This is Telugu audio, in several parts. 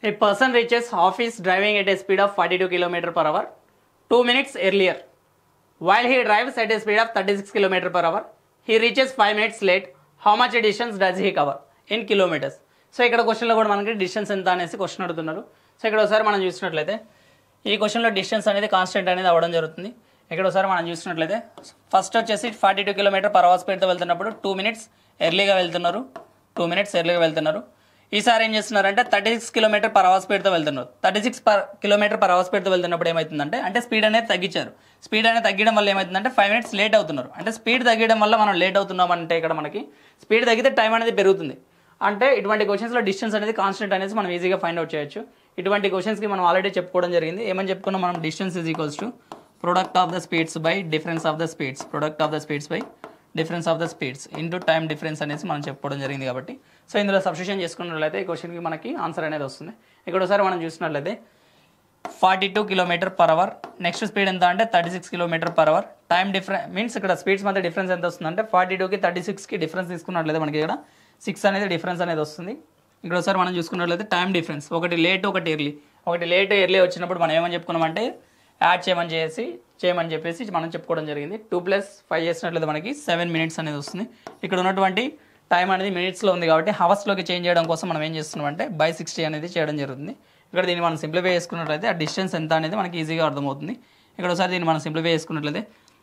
A person reaches office driving at a speed of 42 km per hour 2 minutes earlier. While he drives at a speed of 36 km per hour, he reaches 5 minutes late. How much distance does he cover in kilometers? So ఇక్కడ క్వశ్చన్లో కూడా మనకి డిస్టెన్స్ ఎంత అనేసి క్వశ్చన్ అడుగుతున్నారు సో ఇక్కడ ఒకసారి మనం చూసినట్లయితే ఈ క్వశ్చన్లో డిస్టెన్స్ అనేది కాన్స్టెంట్ అనేది అవ్వడం జరుగుతుంది ఇక్కడ ఒకసారి మనం చూసినట్లయితే ఫస్ట్ వచ్చేసి forty two kilometer per hour స్పీడ్తో వెళ్తున్నప్పుడు టూ మినిట్స్ ఎర్లీగా వెళ్తున్నారు టూ మినిట్స్ ఎర్లీగా వెళ్తున్నారు ఈసారి ఏం చేస్తున్నారంటే thirty six kilometer per hour స్పీడ్తో వెళ్తున్నారు thirty six per kilometer per hour స్పీడ్తో వెళ్తున్నప్పుడు ఏమవుతుందంటే అంటే స్పీడ్ అనేది తగ్గించారు స్పీడ్ అనేది తగ్గడం వల్ల ఏమవుతుందంటే ఫైవ్ మినిట్స్ లేట్ అవుతున్నారు అంటే స్పీడ్ తగ్గడం వల్ల మనం లేట్ అవుతున్నాం అంటే ఇక్కడ మనకి స్పీడ్ తగ్గితే టైం అనేది పెరుగుతుంది అంటే ఇటువంటి క్వశ్చన్స్లో డిస్టెన్స్ అనేది కాన్స్టెంట్ అనేది మనం ఈజీగా ఫైండ్ అవుట్ చేయొచ్చు ఇటువంటి క్వశ్చన్స్కి మనం ఆల్రెడీ చెప్పుకోవడం జరిగింది ఏమని చెప్పుకున్నాం మనం distance is equals to product of the speeds by difference of the speeds product of the speeds by difference of the speeds into time difference అనేసి మనం చెప్పుకోవడం జరిగింది కాబట్టి సో ఇందులో సబ్స్టిట్యూషన్ చేసుకున్నట్లయితే ఈ క్వశ్చన్కి మనకి ఆన్సర్ అనేది వస్తుంది ఇక్కడ ఒకసారి మనం చూసినట్లయితే forty two kilometer per hour next speed ఎంత అంటే thirty six kilometer per hour time difference means ఇక్కడ స్పీడ్స్ మధ్య డిఫరెన్స్ ఎంత వస్తుంది అంటే ఫార్టీ టూకి థర్టీ సిక్స్కి డిఫరెన్స్ తీసుకున్నట్లయితే మనకి ఇక్కడ సిక్స్ అనేది డిఫరెన్స్ అనేది వస్తుంది ఇక్కడ ఒకసారి మనం చూసుకున్నట్లయితే టైం డిఫరెన్స్ ఒకటి లేట్ ఒకటి ఎర్లీ ఒకటి లేట్ ఎర్లీ వచ్చినప్పుడు మనం ఏమని చెప్పుకున్నామంటే యాడ్ చేయమని చేసి చేయమని చెప్పేసి మనం చెప్పుకోవడం జరిగింది టూ ప్లస్ ఫైవ్ చేసినట్లయితే మనకి సెవెన్ మినిట్స్ అనేది వస్తుంది ఇక్కడ ఉన్నటువంటి టైం అనేది మినిట్స్లో ఉంది కాబట్టి హవర్స్లోకి చేంజ్ చేయడం కోసం మనం ఏం చేస్తున్నాం అంటే బై సిక్స్టీ అనేది చేయడం జరుగుతుంది ఇక్కడ దీన్ని మనం సింప్లిఫై చేసుకున్నట్లయితే ఆ డిస్టెన్స్ ఎంత అనేది మనకి ఈజీగా అర్థమవుతుంది ఇక్కడ ఒకసారి దీన్ని మనం సింప్లిఫై చేసుకున్నట్లయితే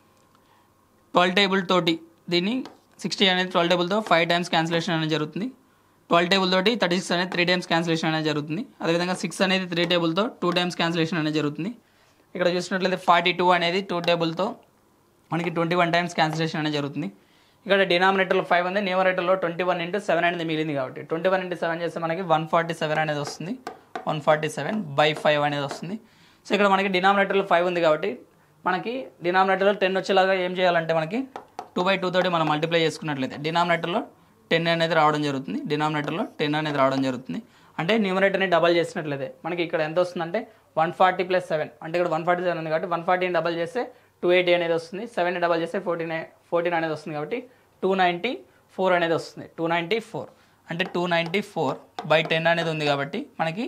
ట్వెల్వ్ టేబుల్ తోటి దీన్ని సిక్స్టీ అనేది ట్వెల్వ్ టేబుల్తో ఫైవ్ టైమ్స్ క్యాన్సిలేషన్ అనేది జరుగుతుంది ట్వెల్వ్ టేబుల్ తోటి థర్టీ సిక్స్ అనేది త్రీ టైమ్స్ క్యాన్సిలేషన్ అనేది జరుగుతుంది అదేవిధంగా సిక్స్ అనేది త్రీ టేబుల్తో టూ టైమ్స్ క్యాన్సిలేషన్ అనేది జరుగుతుంది ఇక్కడ చూసినట్లయితే ఫార్టీ టూ అనేది టూ టేబుల్తో మనకి ట్వంటీ వన్ టైమ్స్ క్యాన్సిలేషన్ అనేది జరుగుతుంది ఇక్కడ డినామినేటర్లో ఫైవ్ ఉంది న్యూమరేటర్లో ట్వంటీ వన్ ఇంటూ సెవెన్ అనేది మిగిలింది కాబట్టి ట్వంటీ వన్ ఇంటూ సెవెన్ చేస్తే మనకి వన్ ఫార్టీ సెవెన్ అనేది వస్తుంది one forty seven by five అనేది వస్తుంది సో ఇక్కడ మనకి డినామినేటర్లో ఫైవ్ ఉంది కాబట్టి మనకి డినామినేటర్లో టెన్ వచ్చేలాగా ఏం చేయాలంటే మనకి టూ బై టూ తోటి మనం మల్టిప్లై చేసుకున్నట్లయితే డినామినేటర్లో టెన్ అనేది రావడం జరుగుతుంది డినామినేటర్లో టెన్ అనేది రావడం జరుగుతుంది అంటే న్యూమరేటర్ని డబల్ చేసినట్లయితే మనకి ఇక్కడ ఎంత వస్తుందంటే వన్ ఫార్టీ ప్లస్ సెవెన్ అంటే ఇక్కడ వన్ ఫార్టీ సెవెన్ ఉంది కాబట్టి వన్ ఫార్టీని డబల్ చేస్తే టూ ఎయిటీ అనేది వస్తుంది సెవెన్ డబల్ చేస్తే ఫోర్టీన్ ఫోర్టీన్ అనేది వస్తుంది కాబట్టి టూ నైంటీ ఫోర్ అనేది వస్తుంది టూ నైంటీ ఫోర్ అంటే two ninety four by ten అనేది ఉంది కాబట్టి మనకి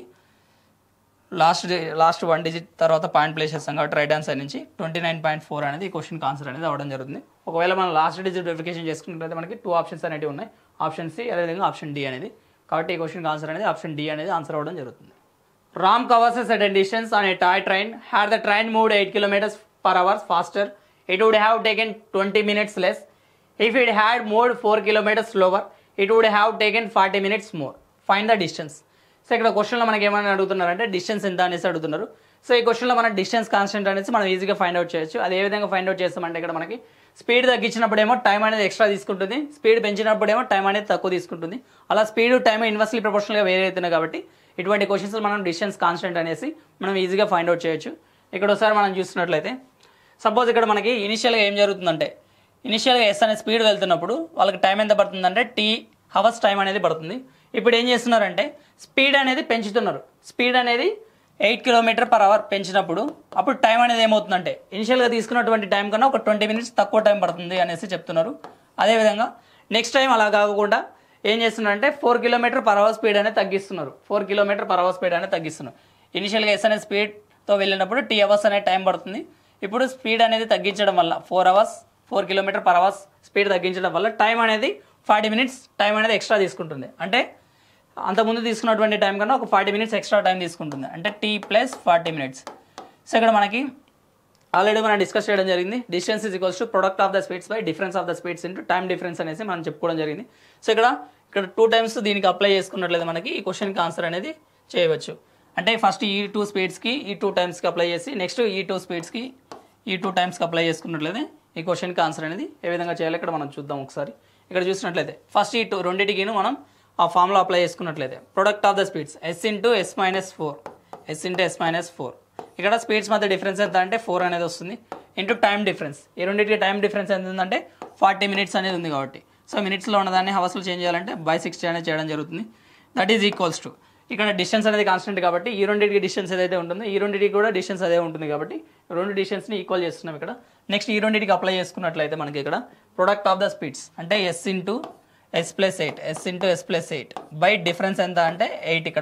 లాస్ట్ లాస్ట్ వన్ డిజిట్ తర్వాత పాయింట్ ప్లేస్ చేస్తాం కాబట్టి రైట్ ఆన్సర్ నుంచి ట్వంటీ నైన్ పాయింట్ ఫోర్ అనేది ఈ క్వశ్చన్కి ఆన్సర్ అనేది అవ్వడం జరుగుతుంది ఒకవేళ మనం లాస్ట్ డిజిట్ వెరిఫికేషన్ చేసుకున్నట్లయితే మనకి టూ ఆప్షన్స్ అనేవి ఉన్నాయి ఆప్షన్ సి అదేవిధంగా ఆప్షన్ డి అనేది కాబట్టి ఈ క్వశ్చన్కి ఆన్సర్ అనేది ఆప్షన్ డి అనేది ఆన్సర్ అవ్వడం జరుగుతుంది Ram covers a certain distance on a toy train. Had the train moved 8 kilometers per hour faster, it would have taken 20 minutes less. If it had moved 4 kilometers slower, it would have taken 40 minutes more. Find the distance. So ఇక్కడ క్వశ్చన్లో మనకి ఏమైనా అడుగుతున్నారంటే డిస్టెన్స్ ఎంత అనేసి అడుగుతున్నారు సో ఈ క్వశ్చన్లో మనం డిస్టెన్స్ కాన్స్టెంట్ అనేసి మనం ఈజీగా ఫైండ్ అవుట్ చేయొచ్చు అది ఏ విధంగా ఫైండ్ అవుట్ చేస్తామంటే ఇక్కడ మనకి స్పీడ్ తగ్గించినప్పుడేమో టైం అనేది ఎక్స్ట్రా తీసుకుంటుంది స్పీడ్ పెంచినప్పుడేమో టైం అనేది తక్కువ తీసుకుంటుంది అలా స్పీడ్ టైం ఇన్వర్స్లీ ప్రొపోర్షనల్గా వేరే అవుతున్నాయి కాబట్టి ఇటువంటి క్వశ్చన్స్ మనం డిస్టెన్స్ కాన్స్టెంట్ అనేసి మనం ఈజీగా ఫైండ్ అవుట్ చేయొచ్చు ఇక్కడ ఒకసారి మనం చూస్తున్నట్లయితే సపోజ్ ఇక్కడ మనకి ఇనిషియల్గా ఏం జరుగుతుందంటే ఇనిషియల్గా ఎస్ అనే స్పీడ్ వెళ్తున్నప్పుడు వాళ్ళకి టైం ఎంత పడుతుందంటే టీ హవర్స్ టైం అనేది పడుతుంది ఇప్పుడు ఏం చేస్తున్నారంటే స్పీడ్ అనేది పెంచుతున్నారు స్పీడ్ అనేది ఎయిట్ కిలోమీటర్ పర్ అవర్ పెంచినప్పుడు అప్పుడు టైం అనేది ఏమవుతుందంటే ఇనిషియల్గా తీసుకున్నటువంటి టైం కన్నా ఒక ట్వంటీ మినిట్స్ తక్కువ టైం పడుతుంది అనేసి చెప్తున్నారు అదేవిధంగా నెక్స్ట్ టైం అలా కాకుండా ఏం చేస్తున్నారంటే four kilometre per hour speed అనేది తగ్గిస్తున్నారు four kilometre per hour speed అనేది తగ్గిస్తున్నారు ఇనిషియల్గా ఎస్ అనే స్పీడ్తో వెళ్ళినప్పుడు టీ అవర్స్ అనే టైం పడుతుంది ఇప్పుడు స్పీడ్ అనేది తగ్గించడం వల్ల four hours four kilometre per hours speed తగ్గించడం వల్ల టైం అనేది ఫార్టీ మినిట్స్ టైం అనేది ఎక్స్ట్రా తీసుకుంటుంది అంటే అంతకుముందు తీసుకున్నటువంటి టైం కన్నా ఒక ఫార్టీ మినిట్స్ ఎక్స్ట్రా టైం తీసుకుంటుంది అంటే T plus forty minutes so ఇక్కడ మనకి ఆల్రెడీ మనం డిస్కస్ చేయడం జరిగింది distance is equals to product of the speeds by difference of the speeds into time difference అనేసి మనం చెప్పుకోవడం జరిగింది సో ఇక్కడ ఇక్కడ టూ టైమ్స్ దీనికి అప్లై చేసుకున్నట్లయితే మనకి ఈ క్వశ్చన్కి ఆన్సర్ అనేది చేయవచ్చు అంటే ఫస్ట్ ఈ టూ స్పీడ్స్కి ఈ టూ టైమ్స్కి అప్లై చేసి నెక్స్ట్ ఈ టూ స్పీడ్స్కి ఈ టూ టైమ్స్కి అప్లై చేసుకున్నట్లయితే ఈ క్వశ్చన్కి ఆన్సర్ అనేది ఏ విధంగా చేయాలో ఇక్కడ మనం చూద్దాం ఒకసారి ఇక్కడ చూసినట్లయితే ఫస్ట్ ఈ టూ రెండింటికి మనం ఆ ఫామ్లో అప్లై చేసుకున్నట్లయితే product of the speeds S into S minus four S into S minus four ఇక్కడ స్పీడ్స్ మధ్య డిఫరెన్స్ ఎంత అంటే ఫోర్ అనేది వస్తుంది ఇంటూ టైం డిఫరెన్స్ ఈ రెండింటికి టైం డిఫరెన్స్ ఎంత ఉందంటే ఫార్టీ మినిట్స్ అనేది ఉంది కాబట్టి సో మినిట్స్లో ఉన్నదాన్ని హవర్స్లో చేంజ్ చేయాలంటే బై సిక్స్టీ అనేది చేయడం జరుగుతుంది దట్ ఈజ్ ఈక్వల్స్ టు ఇక్కడ డిస్టెన్స్ అనేది కాన్స్టెంట్ కాబట్టి ఈ రెండింటికి డిస్టెన్స్ ఏదైతే ఉంటుందో ఈ రెండింటికి కూడా డిస్టెన్స్ అదే ఉంటుంది కాబట్టి రెండు డిస్టెన్స్ని ఈక్వల్ చేస్తున్నాం ఇక్కడ నెక్స్ట్ ఈ రెండింటికి అప్లై చేసుకున్నట్లయితే మనకి ఇక్కడ ప్రొడక్ట్ ఆఫ్ ద స్పీడ్స్ అంటే S into S plus eight S into S plus eight by difference ఎంత అంటే ఎయిట్ ఇక్కడ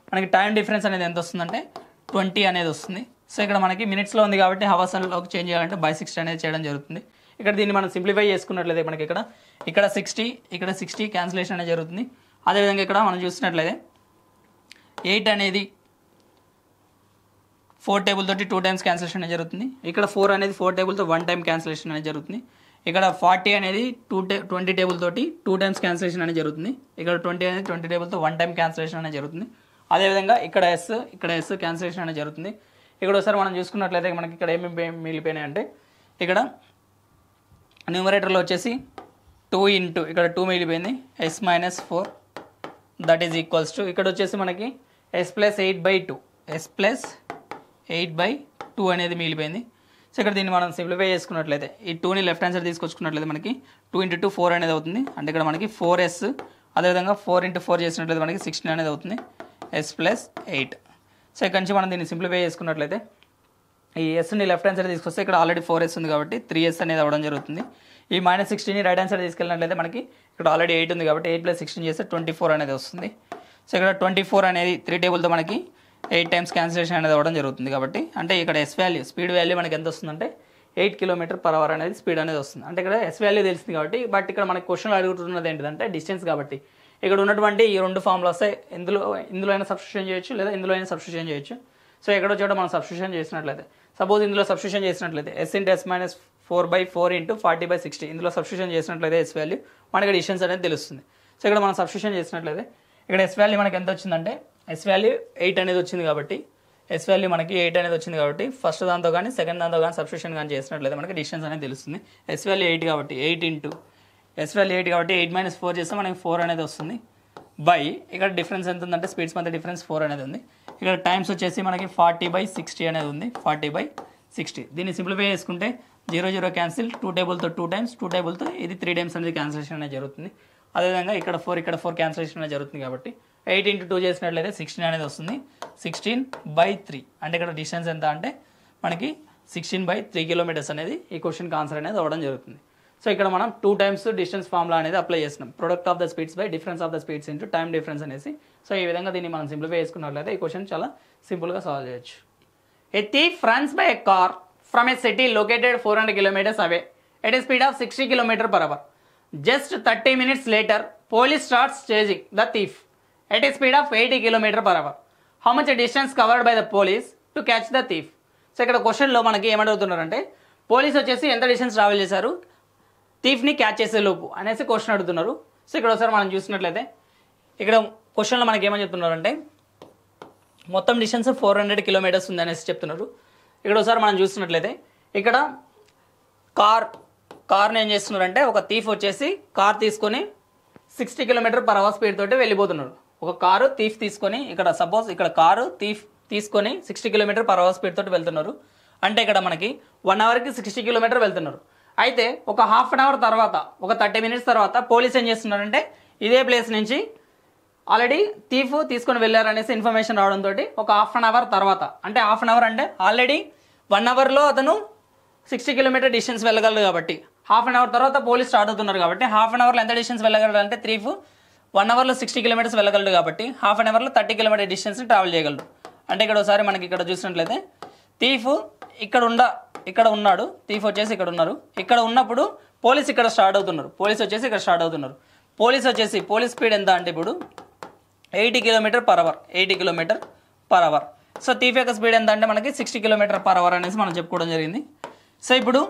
మనకి టైం డిఫరెన్స్ అనేది ఎంత వస్తుందంటే ట్వంటీ అనేది వస్తుంది సో ఇక్కడ మనకి మినిట్స్లో ఉంది కాబట్టి హవర్స్ లోకి చేంజ్ చేయాలంటే బై సిక్స్టీ అనేది చేయడం జరుగుతుంది ఇక్కడ దీన్ని మనం సింప్లిఫై చేసుకున్నట్లయితే మనకి ఇక్కడ ఇక్కడ సిక్స్టీ ఇక్కడ సిక్స్టీ క్యాన్సిలేషన్ అనేది జరుగుతుంది అదేవిధంగా ఇక్కడ మనం చూసినట్లయితే ఎయిట్ అనేది ఫోర్ టేబుల్ తోటి టూ టైమ్స్ క్యాన్సిలేషన్ అనేది జరుగుతుంది ఇక్కడ ఫోర్ అనేది ఫోర్ టేబుల్తో వన్ టైం క్యాన్సిలేషన్ అనేది జరుగుతుంది ఇక్కడ ఫార్టీ అనేది టూ టే ట్వంటీ టేబుల్ తోటి టూ టైమ్స్ క్యాన్సిలేషన్ అనేది జరుగుతుంది ఇక్కడ ట్వంటీ అనేది ట్వంటీ టేబుల్తో వన్ టైం క్యాన్సిలేషన్ అనేది జరుగుతుంది అదేవిధంగా ఇక్కడ ఎస్ ఇక్కడ ఎస్ క్యాన్సిలేషన్ అనేది జరుగుతుంది ఇక్కడ ఒకసారి మనం చూసుకున్నట్లయితే మనకి ఇక్కడ ఏమేమి మిగిలిపోయినాయి అంటే ఇక్కడ న్యూమరేటర్లో వచ్చేసి టూ ఇంటూ ఇక్కడ టూ మిగిలిపోయింది S minus four that is equals to ఇక్కడ వచ్చేసి మనకి S plus eight by two S plus eight by two అనేది మిగిలిపోయింది సో ఇక్కడ దీన్ని మనం సింప్లిఫై చేసుకున్నట్లయితే ఈ టూని లెఫ్ట్ హ్యాండ్ సైడ్ తీసుకొచ్చుకున్నట్లయితే మనకి టూ ఇంటూ టూ ఫోర్ అనేది అవుతుంది అంటే ఇక్కడ మనకి ఫోర్ ఎస్ అదేవిధంగా ఫోర్ ఇంటూ ఫోర్ చేసినట్లయితే మనకి సిక్స్టీన్ అనేది అవుతుంది ఎస్ ప్లస్ ఎయిట్ సో ఇక్కడ నుంచి మనం దీన్ని సింప్లిఫై చేసుకున్నట్లయితే ఈ ఎస్ని లెఫ్ట్ హ్యాండ్ సైడ్ తీసుకొస్తే ఇక్కడ ఆల్రెడీ ఫోర్ ఎస్ ఉంది కాబట్టి త్రీ ఎస్ అనేది అవ్వడం జరుగుతుంది ఈ minus sixteen right hand side తీసుకెళ్ళినట్లయితే మనకి ఇక్కడ ఆల్రెడీ ఎయిట్ ఉంది కాబట్టి ఎయిట్ ప్లస్ సిక్స్టీన్ చేస్తే ట్వంటీ ఫోర్ అనేది వస్తుంది సో ఇక్కడ ట్వంటీ ఫోర్ అనేది త్రీ టేబుల్తో మనకి ఎయిట్ టైమ్స్ క్యాన్సిలేషన్ అనేది అవ్వడం జరుగుతుంది కాబట్టి అంటే ఇక్కడ ఎస్ వాల్యూ స్పీడ్ వాల్యూ మనకి ఎంత వస్తుందంటే ఎయిట్ కిలోమీటర్ పర్ అవర్ అనేది స్పీడ్ అనేది వస్తుంది అంటే ఇక్కడ ఎస్ వాల్యూ తెలిసింది కాబట్టి బట్ ఇక్కడ మనకి క్వశ్చన్ అడుగుతున్నది ఏంటిదంటే డిస్టెన్స్ కాబట్టి ఇక్కడ ఉన్నటువంటి ఈ రెండు ఫామ్లు వస్తాయి ఇందులో ఇందులో అయినా సబ్స్టిట్యూషన్ చేయొచ్చు లేదా ఇందులో అయినా సబ్స్టిట్యూషన్ చేయొచ్చు సో ఎక్కడో చోట మనం సబ్స్టిట్యూషన్ చేసినట్లయితే సపోజ్ ఇందులో సబ్స్టిట్యూషన్ చేసినట్లయితే S into S minus four by four into forty by sixty ఇందులో సబ్స్టిట్యూషన్ చేసినట్లయితే ఎస్ వాల్యూ మనకి డిస్టెన్స్ అనేది తెలుస్తుంది సో ఇక్కడ మనం సబ్స్టిట్యూషన్ చేసినట్లయితే ఇక్కడ ఎస్ వాల్యూ మనకి ఎంత వచ్చిందంటే ఎస్ వాల్యూ ఎయిట్ అనేది వచ్చింది కాబట్టి ఎస్ వాల్యూ మనకి ఎయిట్ అనేది వచ్చింది కాబట్టి ఫస్ట్ దాంతో కానీ సెకండ్ దాంతో కానీ సబ్స్టిట్యూషన్ కానీ చేసినట్లయితే మనకి డిస్టెన్స్ అనేది తెలుస్తుంది ఎస్ వాల్యూ ఎయిట్ కాబట్టి eight into S value eight కాబట్టి ఎయిట్ మైనస్ ఫోర్ చేస్తే మనకి ఫోర్ అనేది వస్తుంది బై ఇక్కడ డిఫరెన్స్ ఎంత ఉందంటే స్పీడ్స్ మధ్య డిఫరెన్స్ ఫోర్ అనేది ఉంది ఇక్కడ టైమ్స్ వచ్చేసి మనకి ఫార్టీ బై సిక్స్టీ అనేది ఉంది ఫార్టీ బై సిక్స్టీ దీన్ని సింప్లిఫై చేసుకుంటే జీరో జీరో క్యాన్సిల్ టూ టేబుల్తో టూ టైమ్స్ టూ టేబుల్తో ఇది త్రీ టైమ్స్ అనేది క్యాన్సిలేషన్ అనేది జరుగుతుంది అదేవిధంగా ఇక్కడ ఫోర్ ఇక్కడ ఫోర్ క్యాన్సిలేషన్ అనేది జరుగుతుంది కాబట్టి ఎయిట్ ఇంటూ టూ చేసినట్లయితే సిక్స్టీన్ అనేది వస్తుంది సిక్స్టీన్ బై త్రీ అంటే ఇక్కడ డిస్టెన్స్ ఎంత అంటే మనకి సిక్స్టీన్ బై త్రీ కిలోమీటర్స్ అనేది ఈ క్వశ్చన్కి ఆన్సర్ అనేది అవ్వడం జరుగుతుంది సో ఇక్కడ మనం టూ టైమ్స్ డిస్టెన్స్ ఫార్ములా అనేది అప్లై చేస్తున్నాం product of the speeds by difference of the speeds into time difference అనేసి సో ఈ విధంగా దీన్ని మనం సింప్లిఫై చేసుకున్నట్లయితే ఈ క్వశ్చన్ చాలా సింపుల్గా సాల్వ్ చేయొచ్చు A thief runs by a car from a city located 400 kilometers away at a speed of 60 km per hour. Just 30 minutes later, police starts chasing the thief at a speed of 80 km per hour. How much distance covered by the police to catch the thief? So ఇక్కడ క్వశ్చన్లో మనకి ఏమడుగుతున్నారంటే పోలీస్ వచ్చేసి ఎంత డిస్టెన్స్ ట్రావెల్ చేశారు థీఫ్ని క్యాచ్ చేసే లోపు అనేసి క్వశ్చన్ అడుగుతున్నారు సో ఇక్కడ ఒకసారి మనం చూసినట్లయితే ఇక్కడ క్వశ్చన్లో మనకి ఏమని చెప్తున్నారంటే మొత్తం డిస్టెన్స్ ఫోర్ హండ్రెడ్ కిలోమీటర్స్ ఉంది అనేసి చెప్తున్నారు ఇక్కడ ఒకసారి మనం చూసినట్లయితే ఇక్కడ కార్ కార్ని ఏం చేస్తున్నారంటే ఒక థీఫ్ వచ్చేసి కార్ తీసుకొని sixty kilometre per hour speed తోటి వెళ్ళిపోతున్నారు ఒక కారు థీఫ్ తీసుకొని ఇక్కడ సపోజ్ ఇక్కడ కారు థీఫ్ తీసుకొని sixty kilometre per hour speed తోటి వెళ్తున్నారు అంటే ఇక్కడ మనకి వన్ అవర్కి సిక్స్టీ కిలోమీటర్ వెళ్తున్నారు అయితే ఒక హాఫ్ అన్ అవర్ తర్వాత ఒక థర్టీ మినిట్స్ తర్వాత పోలీస్ ఏం చేస్తున్నారంటే ఇదే ప్లేస్ నుంచి ఆల్రెడీ థీఫ్ తీసుకొని వెళ్ళారు అనేసి ఇన్ఫర్మేషన్ రావడంతో ఒక హాఫ్ అన్ అవర్ తర్వాత అంటే హాఫ్ అన్ అవర్ అంటే ఆల్రెడీ వన్ అవర్లో అతను సిక్స్టీ కిలోమీటర్ డిస్టెన్స్ వెళ్ళగలడు కాబట్టి హాఫ్ అన్ అవర్ తర్వాత పోలీస్ స్టార్ట్ అవుతున్నారు కాబట్టి హాఫ్ అన్ అవర్లో ఎంత డిస్టెన్స్ వెళ్ళగలడు అంటే థీఫ్ వన్ అవర్లో సిక్స్టీ కిలోమీటర్స్ వెళ్ళగలడు కాబట్టి హాఫ్ అన్ అవర్లో థర్టీ కిలోమీటర్ డిస్టెన్స్ ట్రావెల్ చేయగలడు అంటే ఇక్కడ ఒకసారి మనకి ఇక్కడ చూసినట్లయితే థీఫ్ ఇక్కడ ఉండ ఇక్కడ ఉన్నాడు థీఫ్ వచ్చేసి ఇక్కడ ఉన్నారు ఇక్కడ ఉన్నప్పుడు పోలీస్ ఇక్కడ స్టార్ట్ అవుతున్నారు పోలీస్ వచ్చేసి ఇక్కడ స్టార్ట్ అవుతున్నారు పోలీస్ వచ్చేసి పోలీస్ స్పీడ్ ఎంత అంటే ఇప్పుడు eighty kilometer per hour eighty kilometer per hour so thief యొక్క స్పీడ్ ఎంత అంటే మనకి సిక్స్టీ కిలోమీటర్ పర్ అవర్ అనేసి మనం చెప్పుకోవడం జరిగింది సో ఇప్పుడు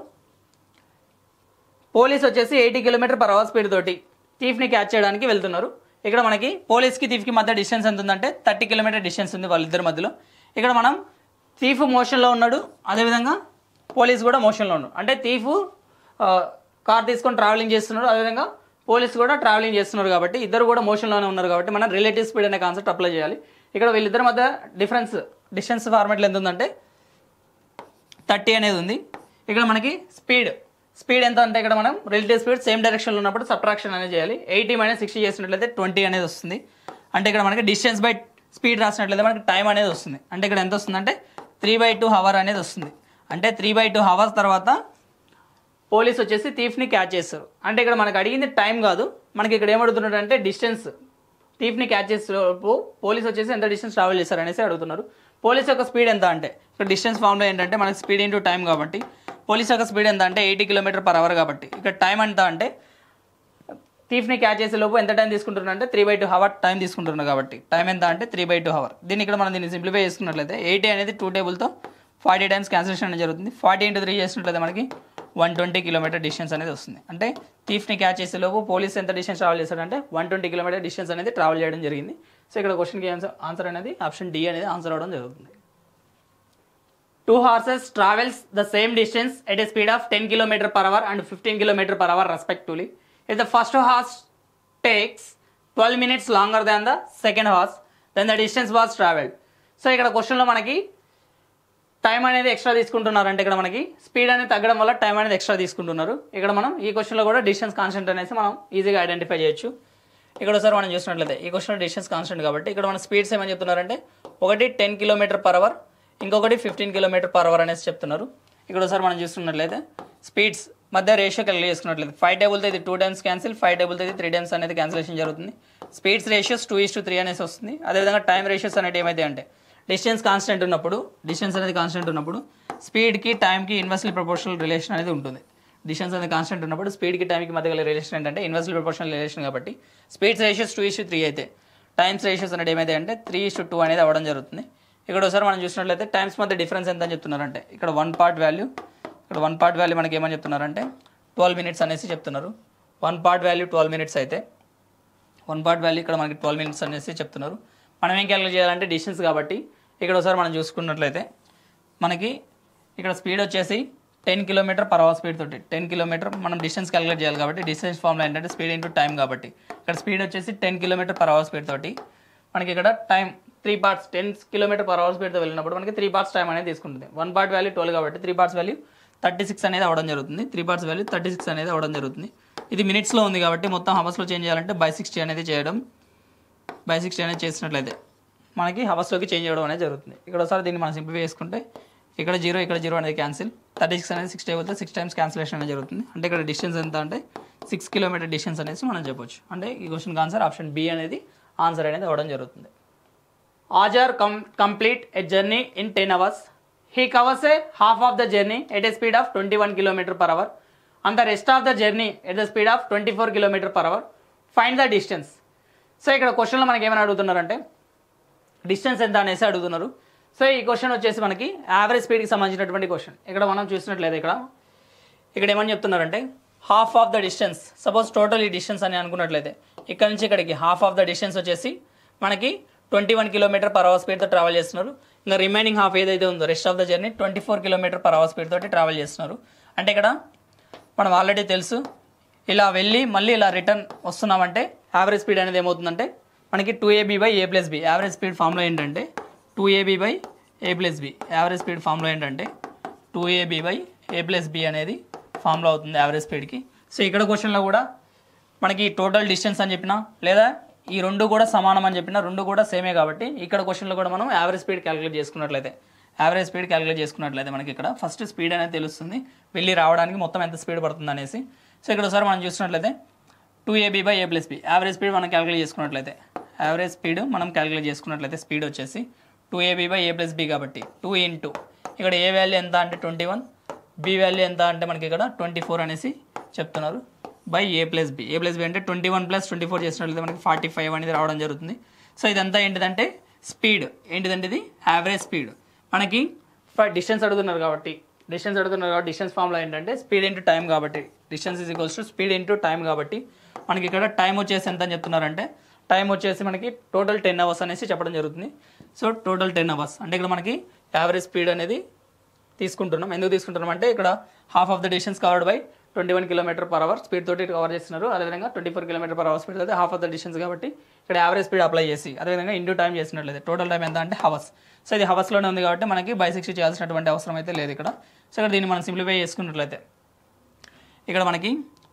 పోలీస్ వచ్చేసి eighty kilometer per hour speed తోటి థీఫ్ని క్యాచ్ చేయడానికి వెళ్తున్నారు ఇక్కడ మనకి పోలీస్కి థీఫ్కి మధ్య డిస్టెన్స్ ఎంత ఉందంటే థర్టీ కిలోమీటర్ డిస్టెన్స్ ఉంది వాళ్ళిద్దరి మధ్యలో ఇక్కడ మనం థీఫ్ మోషన్లో ఉన్నాడు అదేవిధంగా పోలీస్ కూడా మోషన్లో ఉన్నాడు అంటే థీఫ్ కార్ తీసుకొని ట్రావెలింగ్ చేస్తున్నాడు అదేవిధంగా పోలీస్ కూడా ట్రావెలింగ్ చేస్తున్నారు కాబట్టి ఇద్దరు కూడా మోషన్లోనే ఉన్నారు కాబట్టి మనం రిలేటివ్ స్పీడ్ అనే కాన్సెప్ట్ అప్లై చేయాలి ఇక్కడ వీళ్ళిద్దరి మధ్య డిఫరెన్స్ డిస్టెన్స్ ఫార్మాట్లో ఎంత ఉందంటే థర్టీ అనేది ఉంది ఇక్కడ మనకి స్పీడ్ స్పీడ్ ఎంత అంటే ఇక్కడ మనం రిలేటివ్ స్పీడ్ సేమ్ డైరెక్షన్లో ఉన్నప్పుడు సబ్ట్రాక్షన్ అనేది చేయాలి ఎయిటీ మైనస్ సిక్స్టీ చేసినట్లయితే ట్వంటీ అనేది వస్తుంది అంటే ఇక్కడ మనకి డిస్టెన్స్ బై స్పీడ్ రాసినట్లయితే మనకి టైం అనేది వస్తుంది అంటే ఇక్కడ ఎంత వస్తుంది అంటే త్రీ బై టూ హవర్ అనేది వస్తుంది అంటే త్రీ బై టూ హవర్స్ తర్వాత పోలీస్ వచ్చేసి థీఫ్ని క్యాచ్ చేస్తారు అంటే ఇక్కడ మనకు అడిగింది టైం కాదు మనకి ఇక్కడ ఏమడుతున్నాడు అంటే డిస్టెన్స్ థీఫ్ని క్యాచ్ చేసేలోపు పోలీస్ వచ్చేసి ఎంత డిస్టెన్స్ ట్రావెల్ చేస్తారు అనేసి అడుగుతున్నారు పోలీస్ యొక్క స్పీడ్ ఎంత అంటే ఇక్కడ డిస్టెన్స్ ఫామ్లో ఏంటంటే మనకి స్పీడ్ ఇంటూ టైం కాబట్టి పోలీస్ యొక్క స్పీడ్ ఎంత అంటే ఎయిటీ కిలోమీటర్ పర్ అవర్ కాబట్టి ఇక్కడ టైం ఎంత అంటే థీఫ్ని క్యాచ్ చేసే లోపు ఎంత టైం తీసుకుంటున్నా అంటే three by two hour time తీసుకుంటున్నారు కాబట్టి టైం ఎంత అంటే త్రీ బై టూ హవర్ దీన్ని ఇక్కడ మనం దీన్ని సింప్లిఫై చేసుకున్నట్లయితే ఎయిటీ అనేది టూ టేబుల్తో ఫార్టీ టైమ్స్ క్యాన్సిలేషన్ అనేది జరుగుతుంది ఫార్టీ ఇంటూ త్రీ చేసినట్లయితే మనకి వన్ ట్వంటీ కిలోమీటర్ డిస్టెన్స్ అనేది వస్తుంది అంటే థీఫ్ని క్యాచ్ చేసే లోపు పోలీస్ ఎంత డిస్టెన్స్ ట్రావెల్ చేస్తాడంటే వన్ ట్వంటీ కిలోమీటర్ డిస్టెన్స్ అనేది ట్రావెల్ చేయడం జరిగింది సో ఇక్కడ క్వశ్చన్కి ఆన్సర్ ఆన్సర్ అనేది ఆప్షన్ డి అనేది ఆన్సర్ అవడం జరుగుతుంది two horses travels the same distance at a speed of ten kilometer per hour and fifteen kilometer per hour respectively if the first horse takes twelve minutes longer than the second horse then the distance was travelled so ఇక్కడ క్వశ్చన్లో మనకి టైం అనేది ఎక్స్ట్రా తీసుకుంటున్నారు అంటే ఇక్కడ మనకి స్పీడ్ అనేది తగ్గడం వల్ల టైం అనేది ఎక్స్ట్రా తీసుకుంటున్నారు ఇక్కడ మనం ఈ క్వశ్చన్లో కూడా డిస్టెన్స్ కాన్స్టెంట్ అనేసి మనం ఈజీగా ఐడెంటిఫై చేయొచ్చు ఇక్కడ ఒకసారి మనం చూసినట్లయితే ఈ క్వశ్చన్ డిస్టెన్స్ కాన్స్టెంట్ కాబట్టి ఇక్కడ మన స్పీడ్స్ ఏమని చెప్తున్నారంటే ఒకటి టెన్ కిలోమీటర్ పర్ అవర్ ఇంకొకటి ఫిఫ్టీన్ కిలోమీటర్ పర్ అవర్ అనేసి చెప్తున్నారు ఇక్కడ ఒకసారి మనం చూస్తున్నట్లయితే స్పీడ్స్ మధ్య రేషియో కలిగి చేసుకున్నట్లయితే ఫైవ్ టేబుల్తో ఇది టూ టైమ్స్ క్యాన్సిల్ ఫైవ్ టేబుల్తో ఇది త్రీ టైమ్స్ అనేది క్యాన్సిలేషన్ జరుగుతుంది speeds ratios two is to three అనేసి వస్తుంది అదేవిధంగా టైం రేషియోస్ అనేవి ఏమైతే అంటే డిస్టెన్స్ కాన్స్టెంట్ ఉన్నప్పుడు డిస్టెన్స్ అనేది కాన్స్టెంట్ ఉన్నప్పుడు స్పీడ్కి టైంకి ఇన్వర్స్లీ ప్రపోర్షనల్ రిలేషన్ అనేది ఉంటుంది డిస్టెన్స్ అనేది కాన్స్టెంట్ ఉన్నప్పుడు స్పీడ్కి టైంకి మధ్య గల రిలేషన్ ఏంటంటే ఇన్వర్స్లీ ప్రపోర్షనల్ రిలేషన్ కాబట్టి speeds ratios two is three అయితే టైమ్స్ రేషియోస్ అనేది ఏమైతే అంటే త్రీ ఇస్ టూ అనేది అవ్వడం జరుగుతుంది ఇక్కడ ఒకసారి మనం చూసినట్లయితే టైమ్స్ మధ్య డిఫరెన్స్ ఎంత అని చెప్తున్నారంటే ఇక్కడ వన్ పార్ట్ వాల్యూ ఇక్కడ వన్ పార్ట్ వాల్యూ మనకి ఏమని చెప్తున్నారంటే ట్వెల్వ్ మినిట్స్ అనేసి చెప్తున్నారు one part value twelve minutes అయితే వన్ పార్ట్ వాల్యూ ఇక్కడ మనకి ట్వెల్వ్ మినిట్స్ అనేసి చెప్తున్నారు మనం ఏం క్యాలిక్యులేట్ చేయాలంటే డిస్టెన్స్ కాబట్టి ఇక్కడ ఒకసారి మనం చూసుకున్నట్లయితే మనకి ఇక్కడ స్పీడ్ వచ్చేసి ten kilometer per hour speed తోటి టెన్ కిలోమీటర్ మనం డిస్టెన్స్ క్యాలిక్యులేట్ చేయాలి కాబట్టి డిస్టెన్స్ ఫార్ములా ఏంటంటే స్పీడ్ ఇంటూ టైం కాబట్టి ఇక్కడ స్పీడ్ వచ్చేసి ten kilometer per hour speed తోటి మనకి ఇక్కడ time three parts ten kilometer per hour స్పీడ్తో వెళ్ళినప్పుడు మనకి త్రీ పార్ట్స్ టైం అనేది తీసుకుంటుంది వన్ పార్ట్ వాల్యూ ట్వెల్వ్ కాబట్టి three parts value thirty six అనేది అవ్వడం జరుగుతుంది three parts value thirty six అనేది అవ్వడం జరుగుతుంది ఇది మినిట్స్లో ఉంది కాబట్టి మొత్తం హవర్స్లో చేంజ్ చేయాలంటే బై సిక్స్టీ అనేది చేయడం బై సిక్స్టీ అనేది చేసినట్లయితే మనకి హవర్స్లోకి చేంజ్ చేయడం అనేది జరుగుతుంది ఇక్కడ ఒకసారి దీన్ని మనం సింప్లిఫై చేసుకుంటే ఇక్కడ జీరో ఇక్కడ జీరో అనేది క్యాన్సిల్ థర్టీ సిక్స్ అనేది సిక్స్ టేబుల్తో సిక్స్ టైమ్స్ క్యాన్సిలేషన్ అనేది జరుగుతుంది అంటే ఇక్కడ డిస్టెన్స్ ఎంత అంటే సిక్స్ కిలోమీటర్ డిస్టెన్స్ అనేసి మనం చెప్పొచ్చు అంటే ఈ క్వశ్చన్కి ఆన్సర్ ఆప్షన్ బి అనేది ఆన్సర్ అనేది అవ్వడం జరుగుతుంది Ajar com- complete a journey in 10 hours. He covers a half of the journey at a speed of 21 km per hour and the rest of the journey at the speed of 24 km per hour. Find the distance. So ఇక్కడ క్వశ్చన్లో మనకి ఏమైనా అడుగుతున్నారంటే డిస్టెన్స్ ఎంత అనేసి అడుగుతున్నారు సో ఈ క్వశ్చన్ వచ్చేసి మనకి యావరేజ్ స్పీడ్కి సంబంధించినటువంటి క్వశ్చన్ ఇక్కడ మనం చూసినట్లయితే ఇక్కడ ఇక్కడ ఏమని చెప్తున్నారంటే half of the distance suppose total ఈ డిస్టెన్స్ అని అనుకున్నట్లయితే ఇక్కడ నుంచి ఇక్కడికి హాఫ్ ఆఫ్ ద డిస్టెన్స్ వచ్చేసి మనకి twenty one kilometre per hour స్పీడ్తో ట్రావెల్ చేస్తున్నారు ఇంకా రిమైనింగ్ హాఫ్ ఏదైతే ఉందో rest of the journey twenty four kilometre per hour speed తోటి ట్రావెల్ చేస్తున్నారు అంటే ఇక్కడ మనం ఆల్రెడీ తెలుసు ఇలా వెళ్ళి మళ్ళీ ఇలా రిటర్న్ వస్తున్నామంటే యావరేజ్ స్పీడ్ అనేది ఏమవుతుందంటే మనకి two AB by A plus B average speed ఫామ్లో ఏంటంటే two AB by A plus B average speed ఫామ్లో ఏంటంటే two AB by A plus B అనేది ఫామ్లో అవుతుంది యావరేజ్ స్పీడ్కి సో ఇక్కడ క్వశ్చన్లో కూడా మనకి టోటల్ డిస్టెన్స్ అని చెప్పినా లేదా ఈ రెండు కూడా సమానం అని చెప్పినా రెండు కూడా సేమే కాబట్టి ఇక్కడ క్వశ్చన్లో కూడా మనం యావరేజ్ స్పీడ్ క్యాలిక్యులేట్ చేసుకున్నట్లయితే యావరేజ్ స్పీడ్ క్యాలిక్యులేట్ చేసుకున్నట్లయితే మనకి ఇక్కడ ఫస్ట్ స్పీడ్ అనేది తెలుస్తుంది వెళ్ళి రావడానికి మొత్తం ఎంత స్పీడ్ పడుతుంది అనేసి సో ఇక్కడ ఒకసారి మనం చూసినట్లయితే two AB by A plus B average speed మనం క్యాలిక్యులేట్ చేసుకున్నట్లయితే యావరేజ్ స్పీడ్ మనం క్యాలిక్యులేట్ చేసుకున్నట్లయితే స్పీడ్ వచ్చేసి two AB by A plus B కాబట్టి టూ ఇంటూ ఇక్కడ ఏ వాల్యూ ఎంత అంటే ట్వంటీ వన్ బి వాల్యూ ఎంత అంటే మనకి ఇక్కడ ట్వంటీ ఫోర్ అనేసి చెప్తున్నారు by A plus B A plus B అంటే twenty one plus twenty four చేసినట్లయితే మనకి ఫార్టీ ఫైవ్ అనేది రావడం జరుగుతుంది సో ఇదంతా ఏంటిదంటే స్పీడ్ ఏంటిదంటే ఇది యావరేజ్ స్పీడ్ మనకి డిస్టెన్స్ అడుగుతున్నారు కాబట్టి డిస్టెన్స్ అడుగుతున్నారు కాబట్టి డిస్టెన్స్ ఫార్ములా ఏంటంటే స్పీడ్ ఇంటూ టైం కాబట్టి distance is equals to speed into time కాబట్టి మనకి ఇక్కడ టైం వచ్చేసి ఎంత అని చెప్తున్నారంటే టైం వచ్చేసి మనకి టోటల్ టెన్ అవర్స్ అనేసి చెప్పడం జరుగుతుంది సో టోటల్ టెన్ అవర్స్ అంటే ఇక్కడ మనకి యావరేజ్ స్పీడ్ అనేది తీసుకుంటున్నాం ఎందుకు తీసుకుంటున్నాం అంటే ఇక్కడ half of the distance covered by twenty one kilometre per hour speed తోటి కవర్ చేస్తున్నారు అదేవిధంగా twenty four kilometre per hour speed అయితే హాఫ్ ఆఫ్ ద డిస్టెన్స్ కాబట్టి ఇక్కడ యావరేజ్ స్పీడ్ అప్లై చేసి అదేవిధంగా ఇంటూ టైం చేసినట్లయితే టోటల్ టైం ఎంత అంటే హవర్స్ సో ఇది హవర్స్లోనే ఉంది కాబట్టి మనకి బై సిక్స్టీ చేయాల్సినటువంటి అవసరం అయితే లేదు ఇక్కడ సో ఇక్కడ దీన్ని మనం సింప్లిఫై చేసుకున్నట్లయితే ఇక్కడ మనకి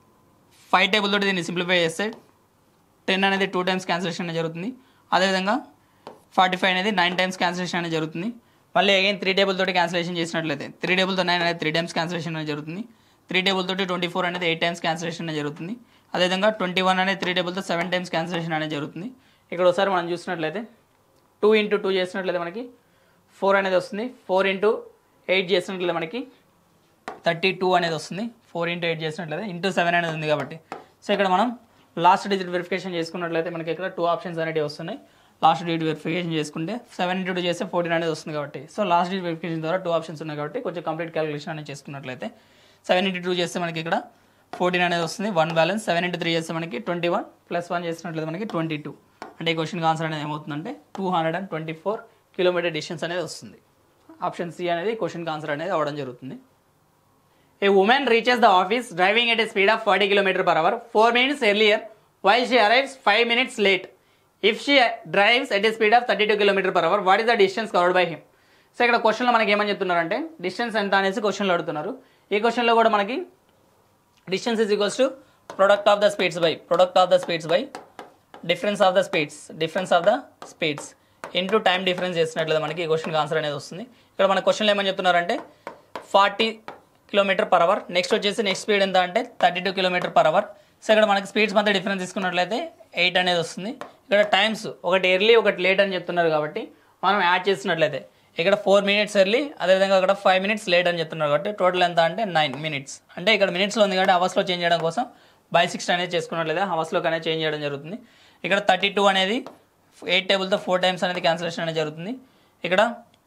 ఫైవ్ టేబుల్ తోటి దీన్ని సింప్లిఫై చేస్తే టెన్ అనేది టూ టైమ్స్ క్యాన్సిలేషన్ అనేది జరుగుతుంది అదేవిధంగా ఫార్టీ ఫైవ్ అనేది నైన్ టైమ్స్ క్యాన్సిలేషన్ అనేది జరుగుతుంది మళ్ళీ అగైన్ త్రీ టేబుల్ తోటి క్యాన్సిలేషన్ చేసినట్లయితే త్రీ టేబుల్తో నైన్ అనేది త్రీ టైమ్స్ క్యాన్సిలేషన్ అనేది జరుగుతుంది త్రీ టేబుల్ తోటి ట్వంటీ ఫోర్ అనేది ఎయిట్ టైమ్స్ క్యాన్సిలేషన్ అనేది జరుగుతుంది అదేవిధంగా ట్వంటీ వన్ అనేది త్రీ టేబుల్తో సెవెన్ టైమ్స్ క్యాన్సిలేషన్ అనేది జరుగుతుంది ఇక్కడ ఒకసారి మనం చూసినట్లయితే టూ ఇంటూ టూ చేసినట్లయితే మనకి ఫోర్ అనేది వస్తుంది ఫోర్ ఇంటూ ఎయిట్ చేసినట్లయితే మనకి థర్టీ టూ అనేది వస్తుంది ఫోర్ ఇంటూ ఎయిట్ చేసినట్లయితే ఇంటూ సెవెన్ అనేది ఉంది కాబట్టి సో ఇక్కడ మనం లాస్ట్ డిజిట్ వెరిఫికేషన్ చేసుకున్నట్లయితే మనకి ఇక్కడ టూ ఆప్షన్స్ అనేవి వస్తున్నాయి లాస్ట్ డిజిట్ వెరిఫికేషన్ చేసుకుంటే సెవెన్ ఇంటూ టూ చేస్తే ఫోర్టీన్ అనేది వస్తుంది కాబట్టి సో లాస్ట్ డిజిట్ వెరిఫికేషన్ ద్వారా టూ ఆప్షన్స్ ఉన్నాయి కాబట్టి కొంచెం కంప్లీట్ క్యాలిక్యులేషన్ అనేది చేసుకున్నట్లయితే సెవెన్ ఇంటూ టూ చేస్తే మనకి ఇక్కడ ఫోర్టీన్ అనేది వస్తుంది one balance seven into three చేస్తే మనకి ట్వంటీ వన్ ప్లస్ వన్ చేసినట్లయితే మనకి ట్వంటీ టూ అంటే ఈ క్వశ్చన్కి ఆన్సర్ అనేది ఏమవుతుందంటే two hundred and twenty four kilometer distance అనేది వస్తుంది ఆప్షన్ సి అనేది క్వశ్చన్కి ఆన్సర్ అనేది అవ్వడం జరుగుతుంది A woman reaches the office driving at a speed of 40 km per hour 4 minutes earlier while she arrives 5 minutes late. If she drives at a speed of 32 km per hour, what is the distance covered by him? So ఇక్కడ క్వశ్చన్లో మనకి ఏమని చెప్తున్నారంటే డిస్టెన్స్ ఎంత అనేసి క్వశ్చన్లో అడుగుతున్నారు ఈ క్వశ్చన్లో కూడా మనకి distance is equals to product of the speeds by product of the speeds by difference of the speeds difference of the speeds into time difference చేసినట్లయితే మనకి ఈ క్వశ్చన్కి ఆన్సర్ అనేది వస్తుంది ఇక్కడ మన క్వశ్చన్లో ఏమని చెప్తున్నారంటే forty kilometre per hour next వచ్చేసి నెక్స్ట్ స్పీడ్ ఎంత అంటే thirty two kilometer per hour so ఇక్కడ మనకి స్పీడ్స్ మధ్య డిఫరెన్స్ తీసుకున్నట్లయితే ఎయిట్ అనేది వస్తుంది ఇక్కడ టైమ్స్ ఒకటి ఎర్లీ ఒకటి లేట్ అని చెప్తున్నారు కాబట్టి మనం యాడ్ చేసినట్లయితే ఇక్కడ ఫోర్ మినిట్స్ ఎర్లీ అదేవిధంగా అక్కడ ఫైవ్ మినిట్స్ లేట్ అని చెప్తున్నారు కాబట్టి టోటల్ ఎంత అంటే నైన్ మినిట్స్ అంటే ఇక్కడ మినిట్స్లో ఉంది కాబట్టి అవర్స్లో చేంజ్ చేయడం కోసం బై సిక్స్ అనేది చేసుకున్నట్లయితే అవర్స్లోకి అనేది చేంజ్ చేయడం జరుగుతుంది ఇక్కడ థర్టీ టూ అనేది ఎయిట్ టేబుల్తో ఫోర్ టైమ్స్ అనేది క్యాన్సిలేషన్ అనేది జరుగుతుంది ఇక్కడ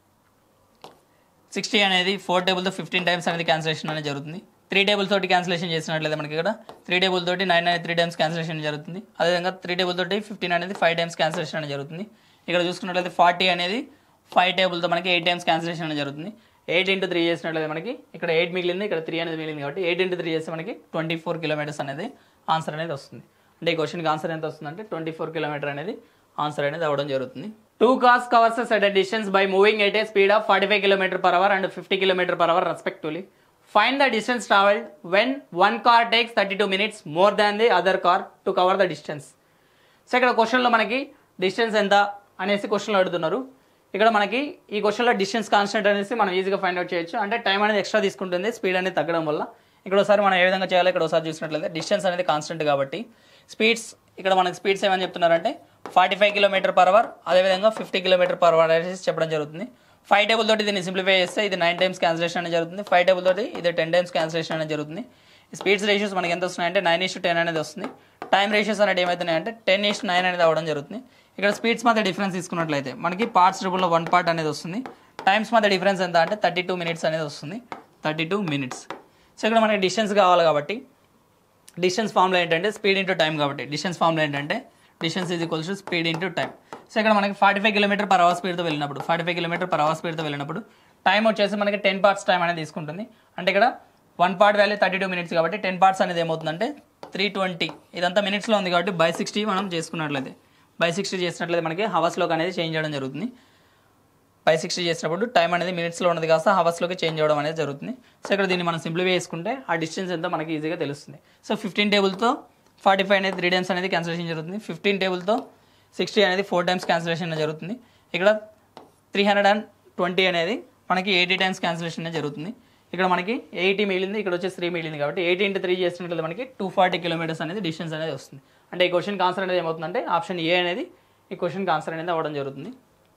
సిక్స్టీ అనేది ఫోర్ టేబుల్తో ఫిఫ్టీన్ టైమ్స్ అనేది క్యాన్సిలేషన్ అనేది జరుగుతుంది త్రీ టేబుల్ తోటి క్యాన్సిలేషన్ చేసినట్లయితే మనకి ఇక్కడ త్రీ టేబుల్ తోటి నైన్ అనేది త్రీ టైమ్స్ క్యాన్సిలేషన్ జరుగుతుంది అదేవిధంగా త్రీ టేబుల్ తోటి ఫిఫ్టీన్ అనేది ఫైవ్ టైమ్స్ క్యాన్సిలేషన్ అనేది జరుగుతుంది ఇక్కడ చూసుకున్నట్లయితే ఫార్టీ అనేది ఫైవ్ టేబుల్తో మనకి ఎయిట్ టైమ్స్ క్యాన్సిలేషన్ అనేది జరుగుతుంది ఎయిట్ ఇంటూ త్రీ చేసినట్లయితే మనకి ఇక్కడ ఎయిట్ మిగిలింది ఇక్కడ త్రీ అనేది మిగిలింది కాబట్టి ఎయిట్ ఇంటూ త్రీ చేస్తే మనకి ట్వంటీ ఫోర్ కిలోమీటర్స్ అనేది ఆన్సర్ అనేది వస్తుంది అంటే ఈ క్వశ్చన్కి ఆన్సర్ ఎంత వస్తుందంటే ట్వంటీ ఫోర్ కిలోమీటర్ అనేది ఆన్సర్ అనేది అవ్వడం జరుగుతుంది two cars covers set distance by moving at a speed of forty five kilometre per hour and fifty kilometer per hour respectively find the distance travelled when one car takes thirty two minutes more than the other car to cover the distance so ఇక్కడ క్వశ్చన్లో మనకి డిస్టెన్స్ ఎంత అనేసి క్వశ్చన్లో అడుగుతున్నారు ఇక్కడ మనకి ఈ క్వశ్చన్లో డిస్టెన్స్ కాన్స్టెంట్ అనేసి మనం ఈజీగా ఫైండ్ అవుట్ చేయొచ్చు అంటే టైం అనేది ఎక్స్ట్రా తీసుకుంటుంది స్పీడ్ అనేది తగ్గడం వల్ల ఇక్కడ ఒకసారి మనం ఏ విధంగా చేయాలో ఇక్కడ ఒకసారి చూసినట్లయితే డిస్టెన్స్ అనేది కాన్స్టెంట్ కాబట్టి స్పీడ్స్ ఇక్కడ మనకి స్పీడ్స్ ఏమని చెప్తున్నారంటే forty five kilometre per hour అదేవిధంగా ఫిఫ్టీ కిలోమీటర్ పర్ అవర్ అనేసి చెప్పడం జరుగుతుంది ఫైవ్ టేబుల్ తోటి దీన్ని సింప్లిఫై చేస్తే ఇది నైన్ టైమ్స్ క్యాన్సిలేషన్ అనేది జరుగుతుంది ఫైవ్ టేబుల్ తోటి ఇది టెన్ టైమ్స్ క్యాన్సిలేషన్ అనేది జరుగుతుంది స్పీడ్స్ రేషియోస్ మనకి ఎంత వస్తున్నాయంటే నైన్ ఇస్ టెన్ అనేది వస్తుంది టైం రేషియోస్ అనేది ఏమవుతున్నాయంటే టెన్ ఇస్ నైన్ అనేది అవ్వడం జరుగుతుంది ఇక్కడ స్పీడ్స్ మధ్య డిఫరెన్స్ తీసుకున్నట్లయితే మనకి పార్ట్స్ ట్రిబుల్లో వన్ పార్ట్ అనేది వస్తుంది టైమ్స్ మధ్య డిఫరెన్స్ ఎంత అంటే థర్టీ టూ మినిట్స్ అనేది వస్తుంది థర్టీ టూ మినిట్స్ సో ఇక్కడ మనకి డిస్టెన్స్ కావాలి కాబట్టి డిస్టెన్స్ ఫార్ములా ఏంటంటే స్పీడ్ ఇంటూ టైం కాబట్టి డిస్టెన్స్ ఫార్ములా ఏంటంటే distance is equals to speed into time so ఇక్కడ మనకి forty five kilometre per hour స్పీడ్తో వెళ్ళినప్పుడు forty five kilometre per hour స్పీడ్తో వెళ్ళినప్పుడు టైం వచ్చేసి మనకి టెన్ పార్ట్స్ టైం అనేది తీసుకుంటుంది అంటే ఇక్కడ one part value thirty two minutes కాబట్టి టెన్ పార్ట్స్ అనేది ఏమవుతుందంటే త్రీ ట్వంటీ ఇదంతా మినిట్స్లో ఉంది కాబట్టి బై సిక్స్టీ మనం చేసుకున్నట్లయితే బై సిక్స్టీ చేసినట్లయితే మనకి హవర్స్లోకి అనేది చేంజ్ చేయడం జరుగుతుంది బై సిక్స్టీ చేసినప్పుడు టైం అనేది మినిట్స్లో ఉన్నది కాస్త హవర్స్లోకి చేంజ్ అవ్వడం అనేది జరుగుతుంది సో ఇక్కడ దీన్ని మనం సింప్లిఫై చేసుకుంటే ఆ డిస్టెన్స్ ఎంతో మనకి ఈజీగా తెలుస్తుంది సో ఫిఫ్టీన్ టేబుల్తో ఫార్టీ ఫైవ్ అనేది త్రీ టైమ్స్ అనేది క్యాన్సిలేషన్ జరుగుతుంది ఫిఫ్టీన్ టేబుల్తో సిక్స్టీ అనేది ఫోర్ టైమ్స్ క్యాన్సిలేషన్ అనేది జరుగుతుంది ఇక్కడ త్రీ హండ్రెడ్ అండ్ ట్వంటీ అనేది మనకి ఎయిటీ టైమ్స్ క్యాన్సిలేషన్ అనేది జరుగుతుంది ఇక్కడ మనకి ఎయిటీ మిగిలింది ఇక్కడ వచ్చేసి త్రీ మిగిలింది కాబట్టి ఎయిటీ ఇంటూ త్రీ చేసినట్లయితే మనకి టూ ఫార్టీ కిలోమీటర్స్ అనేది డిస్టెన్స్ అనేది వస్తుంది అంటే ఈ క్వశ్చన్కి ఆన్సర్ అనేది ఏమవుతుందంటే ఆప్షన్ ఏ అనేది ఈ క్వశ్చన్కి ఆన్సర్ అనేది అవ్వడం జరుగుతుంది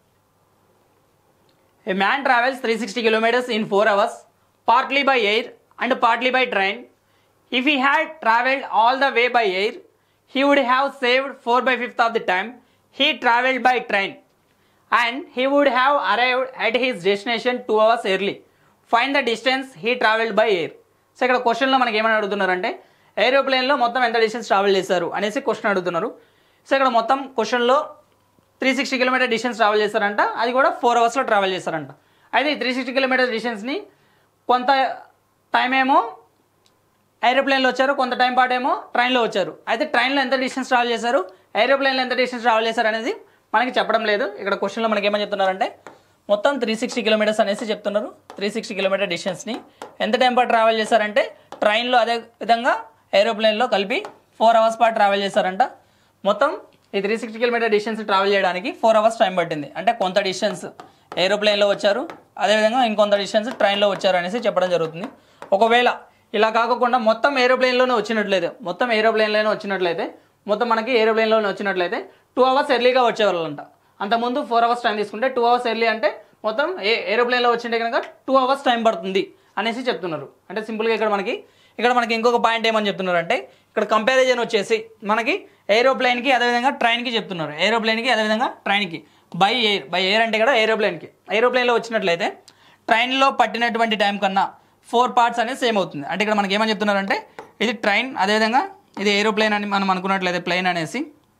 A man travels 360 kilometers in 4 hours, partly by air and partly by train. If he had traveled all the way by air, he would have saved 4 by 5th of the time he traveled by train and he would have arrived at his destination 2 hours early. Find the distance he traveled by air. So ఇక్కడ క్వశ్చన్లో మనకి ఏమని అడుగుతున్నారంటే ఏరోప్లేన్లో మొత్తం ఎంత డిస్టెన్స్ ట్రావెల్ చేశారు అనేసి క్వశ్చన్ అడుగుతున్నారు సో ఇక్కడ మొత్తం క్వశ్చన్లో three sixty kilometer distance travel చేస్తారంట అది కూడా ఫోర్ అవర్స్లో ట్రావెల్ చేస్తారంట అయితే ఈ త్రీ సిక్స్టీ కిలోమీటర్ డిస్టెన్స్ని కొంత టైం ఏమో ఏరోప్లేన్లో వచ్చారు కొంత టైం పాటు ఏమో ట్రైన్లో వచ్చారు అయితే ట్రైన్లో ఎంత డిస్టెన్స్ ట్రావెల్ చేశారు ఏరోప్లేన్లో ఎంత డిస్టెన్స్ ట్రావెల్ చేశారు అనేది మనకి చెప్పడం లేదు ఇక్కడ క్వశ్చన్లో మనకి ఏమని చెప్తున్నారంటే మొత్తం త్రీ సిక్స్టీ కిలోమీటర్స్ అనేసి చెప్తున్నారు త్రీ సిక్స్టీ కిలోమీటర్ డిస్టెన్స్ని ఎంత టైం పాటు ట్రావెల్ చేశారంటే ట్రైన్లో అదే విధంగా ఏరోప్లేన్లో కలిపి ఫోర్ అవర్స్ పాటు ట్రావెల్ చేశారంట మొత్తం ఈ three sixty kilometer distance travel చేయడానికి ఫోర్ అవర్స్ టైం పట్టింది అంటే కొంత డిస్టెన్స్ ఏరోప్లేన్లో వచ్చారు అదేవిధంగా ఇంకొంత డిస్టెన్స్ ట్రైన్లో వచ్చారు అనేసి చెప్పడం జరుగుతుంది ఒకవేళ ఇలా కాకుండా మొత్తం ఏరోప్లేన్లోనే వచ్చినట్లయితే మొత్తం ఏరోప్లేన్లోనే వచ్చినట్లయితే మొత్తం మనకి ఏరోప్లేన్లోనే వచ్చినట్లయితే టూ అవర్స్ ఎర్లీగా వచ్చేవాళ్ళంట అంతకుముందు ఫోర్ అవర్స్ టైం తీసుకుంటే టూ అవర్స్ ఎర్లీ అంటే మొత్తం ఏ ఏరోప్లేన్లో వచ్చింటే కనుక టూ అవర్స్ టైం పడుతుంది అనేసి చెప్తున్నారు అంటే సింపుల్గా ఇక్కడ మనకి ఇక్కడ మనకి ఇంకొక పాయింట్ ఏమని చెప్తున్నారు అంటే ఇక్కడ కంపారిజన్ వచ్చేసి మనకి ఏరోప్లేన్కి అదేవిధంగా ట్రైన్కి చెప్తున్నారు ఏరోప్లేన్కి అదేవిధంగా ట్రైన్కి బై ఎయిర్ బై ఎయిర్ అంటే కూడా ఏరోప్లేన్కి ఏరోప్లేన్లో వచ్చినట్లయితే ట్రైన్లో పట్టినటువంటి టైం కన్నా ఫోర్ పార్ట్స్ అనేది సేమ్ అవుతుంది అంటే ఇక్కడ మనకి ఏమని చెప్తున్నారంటే ఇది ట్రైన్ అదేవిధంగా ఇది ఏరోప్లేన్ అని మనం అనుకున్నట్లయితే ప్లేన్ అనేసి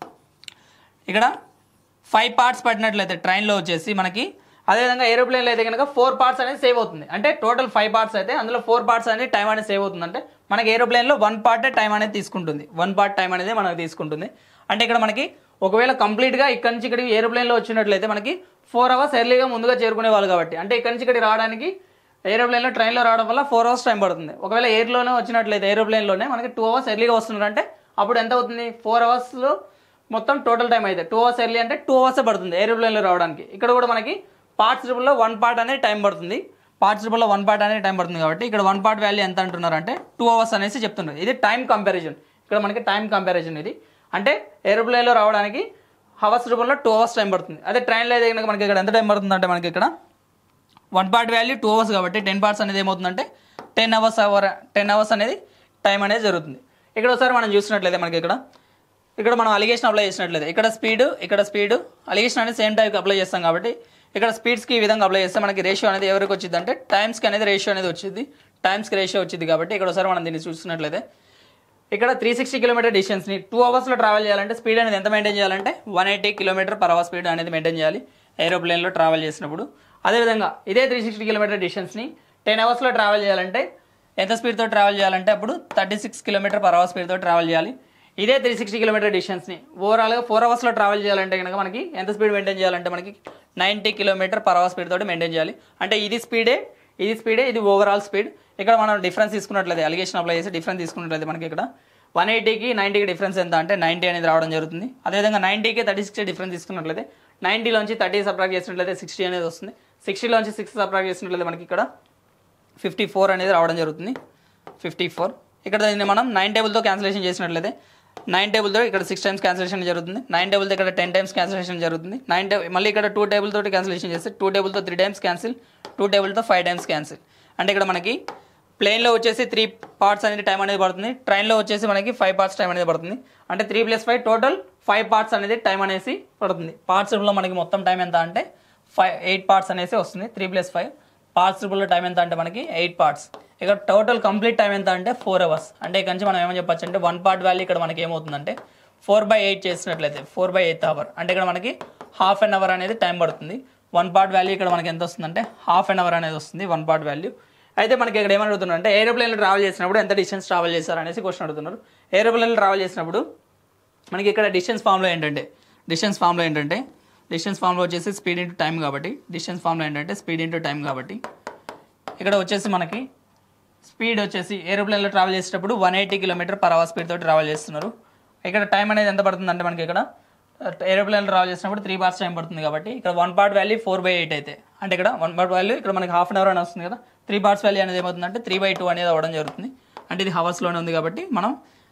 ఇక్కడ ఫైవ్ పార్ట్స్ పట్టినట్లయితే ట్రైన్లో వచ్చేసి మనకి అదేవిధంగా ఏరోప్లేన్లో అయితే కనుక ఫోర్ పార్ట్స్ అనేది సేవ్ అవుతుంది అంటే టోటల్ ఫైవ్ పార్ట్స్ అయితే అందులో ఫోర్ పార్ట్స్ అనేది టైం అనేది సేవ్ అవుతుంది అంటే మనకి ఏరోప్లేన్లో వన్ పార్టే టైం అనేది తీసుకుంటుంది వన్ పార్ట్ టైం అనేది మనకు తీసుకుంటుంది అంటే ఇక్కడ మనకి ఒకవేళ కంప్లీట్గా ఇక్కడ నుంచి ఇక్కడికి ఏరోప్లేన్లో వచ్చినట్లయితే మనకి ఫోర్ అవర్స్ ఎర్లీగా ముందుగా చేరుకునే వాళ్ళు కాబట్టి అంటే ఇక్కడ నుంచి ఇక్కడికి రావడానికి ఏరోప్లేన్లో ట్రైన్లో రావడం వల్ల ఫోర్ అవర్స్ టైం పడుతుంది ఒకవేళ ఎయిర్లోనే వచ్చినట్లయితే ఏరోప్లేన్లోనే మనకి టూ అవర్స్ ఎర్లీగా వస్తున్నారంటే అప్పుడు ఎంత అవుతుంది ఫోర్ అవర్స్లో మొత్తం టోటల్ టైం అయితే టూ అవర్స్ ఎర్లీ అంటే టూ అవర్స్ పడుతుంది ఏరోప్లేన్లో రావడానికి ఇక్కడ కూడా మనకి పార్ట్స్ ట్రిపుల్లో వన్ పార్ట్ అనేది టైం పడుతుంది పార్ట్స్ ట్రిపుల్లో వన్ పార్ట్ అనేది టైం పడుతుంది కాబట్టి ఇక్కడ వన్ పార్ట్ వాల్యూ ఎంత అంటున్నారు అంటే టూ అవర్స్ అనేసి చెప్తున్నారు ఇది టైం కంపారిజన్ ఇక్కడ మనకి టైం కంపారిజన్ ఇది అంటే ఏరోప్లేన్లో రావడానికి హవర్స్ రూపంలో టూ అవర్స్ టైం పడుతుంది అదే ట్రైన్లో అయితే కనుక మనకి ఇక్కడ ఎంత టైం పడుతుంది అంటే మనకి ఇక్కడ one part value two hours కాబట్టి టెన్ పార్ట్స్ అనేది ఏమవుతుందంటే ten hours hour ten hours అనేది టైం అనేది జరుగుతుంది ఇక్కడ ఒకసారి మనం చూసినట్లయితే మనకి ఇక్కడ ఇక్కడ మనం అలిగేషన్ అప్లై చేసినట్లయితే ఇక్కడ స్పీడ్ ఇక్కడ స్పీడ్ అలిగేషన్ అనేది సేమ్ టైంకి అప్లై చేస్తాం కాబట్టి ఇక్కడ స్పీడ్స్కి ఈ విధంగా అప్లై చేస్తే మనకి రేషియో అనేది ఎవరికి వచ్చింది అంటే టైమ్స్కి అనేది రేషియో అనేది వచ్చింది టైమ్స్కి రేషియో వచ్చింది కాబట్టి ఇక్కడ ఒకసారి మనం దీన్ని చూసినట్లయితే ఇక్కడ త్రీ సిక్స్టీ కిలోమీటర్ డిస్టెన్స్ని టూ అవర్స్లో ట్రావెల్ చేయాలంటే స్పీడ్ అనేది ఎంత మెయింటైన్ చేయాలంటే one eighty kilometer per hour speed అనేది మెయింటైన్ చేయాలి ఏరోప్లేన్లో ట్రావెల్ చేసినప్పుడు అదేవిధంగా ఇదే త్రీ సిక్స్టీ కిలోమీటర్ డిస్టెన్స్ని టెన్ అవర్స్లో ట్రావెల్ చేయాలంటే ఎంత స్పీడ్తో ట్రావెల్ చేయాలంటే అప్పుడు thirty six kilometer per hour స్పీడ్తో ట్రావెల్ చేయాలి ఇదే త్రీ సిక్స్టీ కిలోమీటర్ డిస్టెన్స్ని ఓవరాల్గా ఫోర్ అవర్స్లో ట్రావెల్ చేయాలంటే కనుక మనకి ఎంత స్పీడ్ మెయింటైన్ చేయాలంటే మనకి ninety kilometer per hour speed తోటి మెయింటైన్ చేయాలి అంటే ఇది స్పీడే ఇది స్పీడే ఇది ఓవరాల్ స్పీడ్ ఇక్కడ మనం డిఫరెన్స్ తీసుకున్నట్లయితే అలిగేషన్ అప్లై చేసి డిఫరెన్స్ తీసుకున్నట్లయితే మనకి ఇక్కడ వన్ ఎయిటీకి నైంటీకి డిఫరెన్స్ ఎంత అంటే నైంటీ అనేది రావడం జరుగుతుంది అదేవిధంగా నైంటీకి థర్టీ సిక్స్ డిఫరెన్స్ తీసుకున్నట్లయితే నైంటీలోంచి థర్టీ సబ్ట్రాక్ట్ చేసినట్లయితే సిక్స్టీ అనేది వస్తుంది సిక్స్టీలోంచి సిక్స్ సబ్ట్రాక్ట్ చేసినట్లయితే మనకి ఇక్కడ ఫిఫ్టీ ఫోర్ అనేది రావడం జరుగుతుంది ఫిఫ్టీ ఫోర్ ఇక్కడ దీన్ని మనం నైన్ టేబుల్తో క్యాన్సిలేషన్ చేసినట్లయితే నైన్ టేబుల్తో ఇక్కడ సిక్స్ టైమ్స్ క్యాన్సిలేషన్ జరుగుతుంది నైన్ టేబుల్తో ఇక్కడ టెన్ టైమ్స్ క్యాన్సిలేషన్ జరుగుతుంది నైన్ టే మళ్ళీ ఇక్కడ టూ టేబుల్ తోటి క్యాన్సిలేషన్ చేస్తే టూ టేబుల్తో త్రీ టైమ్స్ క్యాన్సిల్ టూ టేబుల్తో ఫైవ్ టైమ్స్ క్యాన్సిల్ అంటే ఇక్కడ మనకి ప్లేన్లో వచ్చేసి త్రీ పార్ట్స్ అనేది టైం అనేది పడుతుంది ట్రైన్లో వచ్చేసి మనకి ఫైవ్ పార్ట్స్ టైం అనేది పడుతుంది అంటే three plus five total five parts అనేది టైం అనేసి పడుతుంది పార్ట్స్ లో మనకి మొత్తం టైం ఎంత అంటే ఫైవ్ ఎయిట్ పార్ట్స్ అనేసి వస్తుంది త్రీ ప్లస్ ఫైవ్ పార్ట్స్ లో టైం ఎంత అంటే మనకి ఎయిట్ పార్ట్స్ ఇక్కడ టోటల్ కంప్లీట్ టైం ఎంత అంటే ఫోర్ అవర్స్ అంటే ఇక్కడ నుంచి మనం ఏమని చెప్పొచ్చు అంటే వన్ పార్ట్ వాల్యూ ఇక్కడ మనకి ఏమవుతుందంటే ఫోర్ బై ఎయిట్ చేసినట్లయితే ఫోర్ బై ఎయిత్ అవర్ అంటే ఇక్కడ మనకి హాఫ్ అన్ అవర్ అనేది టైం పడుతుంది వన్ పార్ట్ వాల్యూ ఇక్కడ మనకి ఎంత వస్తుందంటే హాఫ్ అన్ అవర్ అనేది వస్తుంది వన్ పార్ట్ వాల్యూ అయితే మనకి ఇక్కడ ఏమని అడుగుతున్నారు అంటే ఏరోప్లేన్లో ట్రావెల్ చేసినప్పుడు ఎంత డిస్టెన్స్ ట్రావెల్ చేశారు అనేసి క్వశ్చన్ అడుగుతున్నారు ఏరోప్లేన్లో ట్రావెల్ చేసినప్పుడు మనకి ఇక్కడ డిస్టెన్స్ ఫామ్లో ఏంటంటే డిస్టెన్స్ ఫామ్లో ఏంటంటే డిస్టెన్స్ ఫామ్లో వచ్చేసి స్పీడ్ ఇంటూ టైం కాబట్టి డిస్టెన్స్ ఫామ్లో ఏంటంటే స్పీడ్ ఇంటూ టైం కాబట్టి ఇక్కడ వచ్చేసి మనకి స్పీడ్ వచ్చేసి ఏరోప్లేన్లో ట్రావెల్ చేసేటప్పుడు one eighty kilometer per hour speed తోటి ట్రావెల్ చేస్తున్నారు ఇక్కడ టైం అనేది ఎంత పడుతుంది అంటే మనకి ఇక్కడ ఏరోప్లేన్లో ట్రావెల్ చేసినప్పుడు త్రీ పార్ట్స్ టైం పడుతుంది కాబట్టి ఇక్కడ one part value four by eight అయితే అంటే ఇక్కడ వన్ పార్ట్ వాల్యూ ఇక్కడ మనకి హాఫ్ అన్ అవర్ అని వస్తుంది కదా త్రీ పార్ట్స్ వాల్యూ అనేది ఏమవుతుందంటే త్రీ బై టూ అనేది అవ్వడం జరుగుతుంది అంటే ఇది హవర్స్లోనే ఉంది కాబట్టి మనం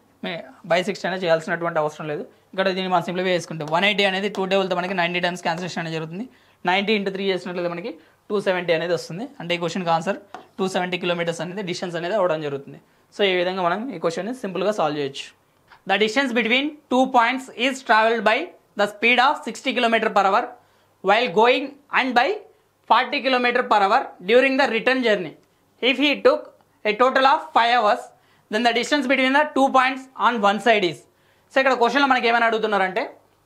బై సిక్స్టీ అనేది చేయాల్సినటువంటి అవసరం లేదు ఇక్కడ దీన్ని మనం సింప్లిఫై చేసుకుంటే వన్ ఎయిటీ అనేది టూ టేబుల్తో మనకి నైంటీ టైమ్స్ క్యాన్సిలేషన్ అనేది జరుగుతుంది నైంటీ ఇంటూ త్రీ చేసినట్లయితే మనకి టూ సెవెంటీ అనేది వస్తుంది అంటే ఈ క్వశ్చన్కి ఆన్సర్ టూ సెవెంటీ కిలోమీటర్స్ అనేది డిస్టెన్స్ అనేది అవ్వడం జరుగుతుంది సో ఈ విధంగా మనం ఈ క్వశ్చన్ని సింపుల్గా సాల్వ్ చేయొచ్చు the distance between two points is travelled by the speed of sixty kilometre per hour while going and by forty kilometre per hour during the return journey if he took a total of five hours then the distance between the two points on one side is so ఇక్కడ క్వశ్చన్లో మనకి ఏమైనా అడుగుతున్నారంటే